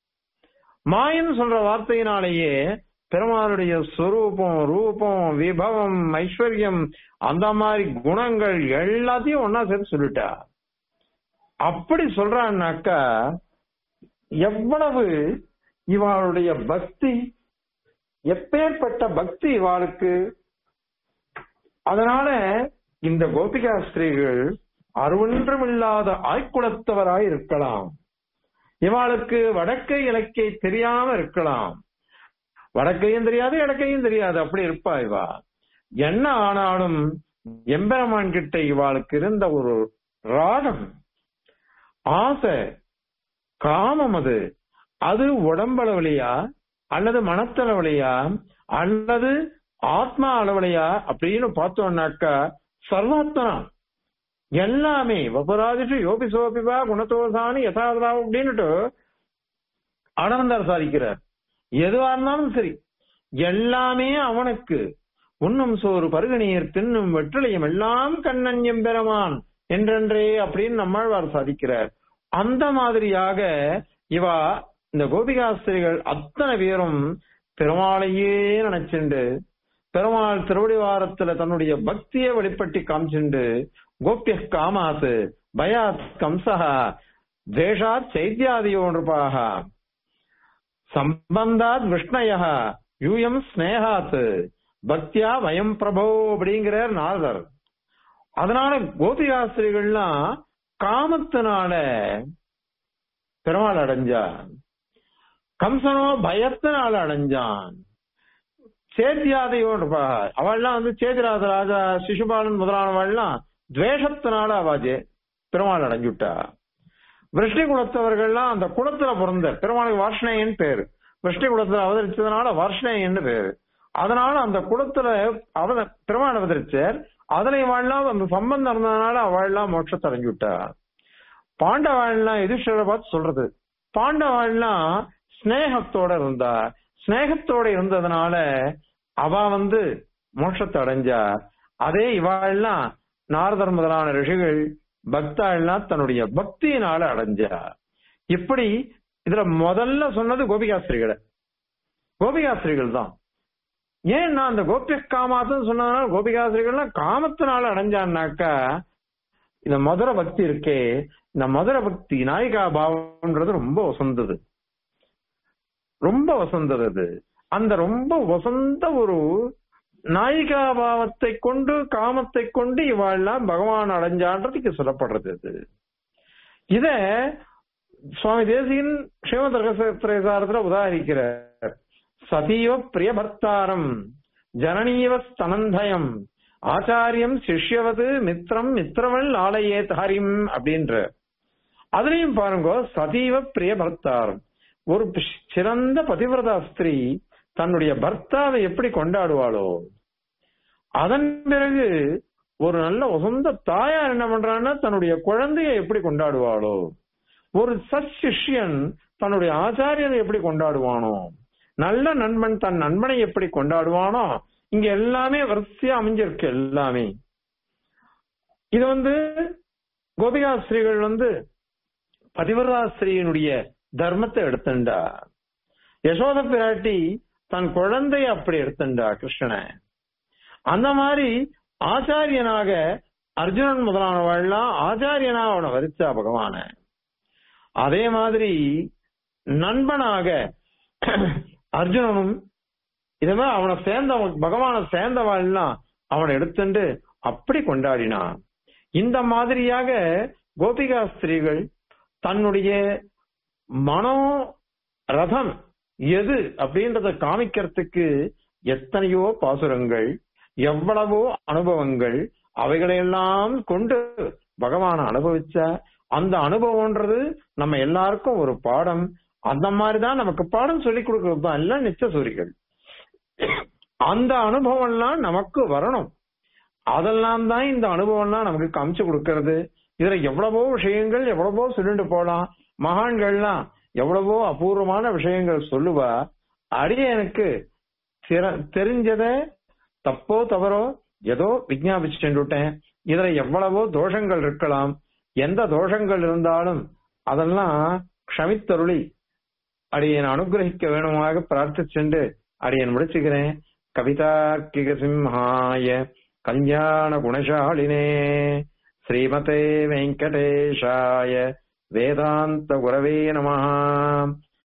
மாயன் சொல்ற வார்த்தையினாலேயே பெருமாளுடைய ஸ்வரூபம் ரூபம் விபவம் ஐஸ்வர்யம் அந்த மாதிரி குணங்கள் எல்லாத்தையும் ஒன்னா சேர்த்து சொல்லிட்டா அப்படி சொல்றான்னாக்கா எவ்வளவு இவாளுடைய பக்தி எப்பேற்பட்ட பக்தி இவாளுக்கு அதனால இந்த கோபிகா ஸ்திரீகள் அருவொன்றுமில்லாத ஆய்க்குலத்தவராய் இருக்கலாம் இவாளுக்கு வடக்கை இலக்கை தெரியாம இருக்கலாம் வடக்கையும் தெரியாது இடக்கையும் தெரியாது அப்படி இருப்பா இவா என்ன ஆனாலும் எம்பெருமான் கிட்ட இவாளுக்கு இருந்த ஒரு ராகம் ஆசை காமம் அது அது உடம்பளவுலையா அல்லது மனத்தளவுலையா அல்லது ஆத்மா அளவுலையா அப்படின்னு பார்த்தோம்னாக்கா சர்வாத்மனா எல்லாமே வபராதிஷு யோபி சோபிவா குணத்தோசானி யதாதா அப்படின்னுட்டு ஆனந்தார் சாதிக்கிறார் எதுவா இருந்தாலும் சரி எல்லாமே அவனுக்கு உண்ணும் சோறு பருகநீர் தின்னும் வெற்றிலையும் எல்லாம் கண்ணன் எம்பெருமான் என்றென்றே அப்படின்னு நம்மாழ்வார் சாதிக்கிறார் அந்த மாதிரியாக இவா இந்த கோபிகாஸ்திரிகள் அத்தனை பேரும் பெருமாளையே நினைச்சுண்டு பெருமாள் திருவடிவாரத்துல தன்னுடைய பக்தியை வெளிப்பட்டி காமிச்சுண்டு கோபிய காமாத் பயாத் கம்சஹா தேஷாத் சைத்தியாதியோ நிருபாக சம்பந்தாத் விஷ்ணய யூயம் ஸ்னேகாத் பக்தியா வயம் பிரபோ அப்படிங்கிறார் நாரதர் அதனால கோபிகாஸ்திரிகள்லாம் காமத்தினால பெருமாள் அடைஞ்சான் கம்சனோ பயத்தினால அடைஞ்சான் சேத்தியாதையோடு அவள்லாம் வந்து சேதிராத ராஜா சிசுபாலன் முதலானவள்லாம் துவேஷத்தினால அவாஜே பெருமாள் அடைஞ்சுட்டா விருஷ்டி குலத்தவர்கள்லாம் அந்த குலத்துல பிறந்த பெருமாளுக்கு வார்ஷ்ணேயன் பேரு விருஷ்டி குலத்துல அவதரிச்சதுனால வார்ஷ்ணேயன் பேரு அதனால அந்த குலத்துல அவத பெருமாள் அவதரிச்சார் அதுல இவாள்லாம் அந்த சம்பந்தம் இருந்ததுனால அவள்லாம் மோட்சத்தை அடைஞ்சுட்டா பாண்டவாள்லாம் எதிர்ஷரை பார்த்து சொல்றது பாண்டவாள்லாம் ஸ்னேகத்தோட இருந்தா ஸ்னேகத்தோட இருந்ததுனால அவ வந்து மோட்சத்தை அடைஞ்சா அதே இவாள்லாம் நாரதர் முதலான ரிஷிகள் பக்தாள்லாம் தன்னுடைய பக்தியினால அடைஞ்சா இப்படி இதுல முதல்ல சொன்னது கோபிகாஸ்திரிகளை கோபிகாஸ்திரிகள் தான் ஏன் அந்த கோபிய காமாத்துன்னு சொன்னதுனால கோபிகாசிரியர்கள்லாம் காமத்தினால அடைஞ்சான்னாக்கா இந்த மதுர பக்தி இருக்கே இந்த மதுர பக்தி நாயிகா பாவம்ன்றது ரொம்ப வசந்தது ரொம்ப வசந்தது அது அந்த ரொம்ப வசந்த ஒரு நாயிகா பாவத்தை கொண்டு காமத்தை கொண்டு இவாள்லாம் பகவான் அடைஞ்சான்றதுக்கு சொல்லப்படுறது இது இத சுவாமி தேசிகன் ஸ்ரீமத் ரகசியத்திரேசாரத்துல உதாரிக்கிறார் சதீவ பிரியபர்த்தாரம் ஜனனீவ ஸ்தனந்தயம் ஆச்சாரியம் சிஷ்யவது மித்திரம் மித்திரவள் ஆலயே ஹரிம் அப்படின்ற அதுலயும் பாருங்க சதீவ பிரியபர்த்தாரம் ஒரு சிறந்த பதிவிரதா ஸ்திரீ தன்னுடைய பர்த்தாவை எப்படி கொண்டாடுவாளோ அதன் பிறகு ஒரு நல்ல உசந்த தாயார் என்ன பண்றான்னா தன்னுடைய குழந்தைய எப்படி கொண்டாடுவாளோ ஒரு சத் சிஷ்யன் தன்னுடைய ஆச்சாரியனை எப்படி கொண்டாடுவானோ நல்ல நண்பன் தன் நண்பனை எப்படி கொண்டாடுவானோ இங்க எல்லாமே வரிசையா அமைஞ்சிருக்கு எல்லாமே இது வந்து கோபிகாஸ்திரிகள் வந்து பதிவராஸ்திரியினுடைய தர்மத்தை எடுத்துண்டா யசோத பிராட்டி தன் குழந்தைய அப்படி எடுத்துண்டா கிருஷ்ணனை அந்த மாதிரி ஆச்சாரியனாக அர்ஜுனன் முதலானவள்லாம் ஆச்சாரியனா அவனை வரிச்சா பகவான அதே மாதிரி நண்பனாக அர்ஜுனனும் இதுமே அவனை சேர்ந்த பகவான சேர்ந்தவாள்லாம் அவனை எடுத்துண்டு அப்படி கொண்டாடினான் இந்த மாதிரியாக கோபிகா ஸ்திரீகள் தன்னுடைய மனோ ரதம் எது அப்படின்றத காமிக்கிறதுக்கு எத்தனையோ பாசுரங்கள் எவ்வளவோ அனுபவங்கள் அவைகளையெல்லாம் கொண்டு பகவான அனுபவிச்ச அந்த அனுபவம்ன்றது நம்ம எல்லாருக்கும் ஒரு பாடம் அந்த மாதிரிதான் நமக்கு பாடம் சொல்லி கொடுக்கறது தான் எல்லாம் நிச்சய சூரிகள் அந்த அனுபவம்லாம் நமக்கு வரணும் அதெல்லாம் தான் இந்த அனுபவம்லாம் நமக்கு காமிச்சு கொடுக்கறது இதுல எவ்வளவோ விஷயங்கள் எவ்வளவோ சொல்லிட்டு போலாம் மகான்கள்லாம் எவ்வளவோ அபூர்வமான விஷயங்கள் சொல்லுவா அடியே எனக்கு தெரிஞ்சத தப்போ தவறோ ஏதோ விஜாபிச்சு சென்றுட்டேன் இதுல எவ்வளவோ தோஷங்கள் இருக்கலாம் எந்த தோஷங்கள் இருந்தாலும் அதெல்லாம் க்ஷமித்தருளி அடியன் அனுகிரகிக்க வேணுமாக பிரார்த்திச்சென்று அடியன் முடிச்சுக்கிறேன் கவிதார்க்கிக சிம்ஹாய கல்யாண குணசாலினே ஸ்ரீமதே வெங்கடேஷாய வேதாந்த குரவே நமஹா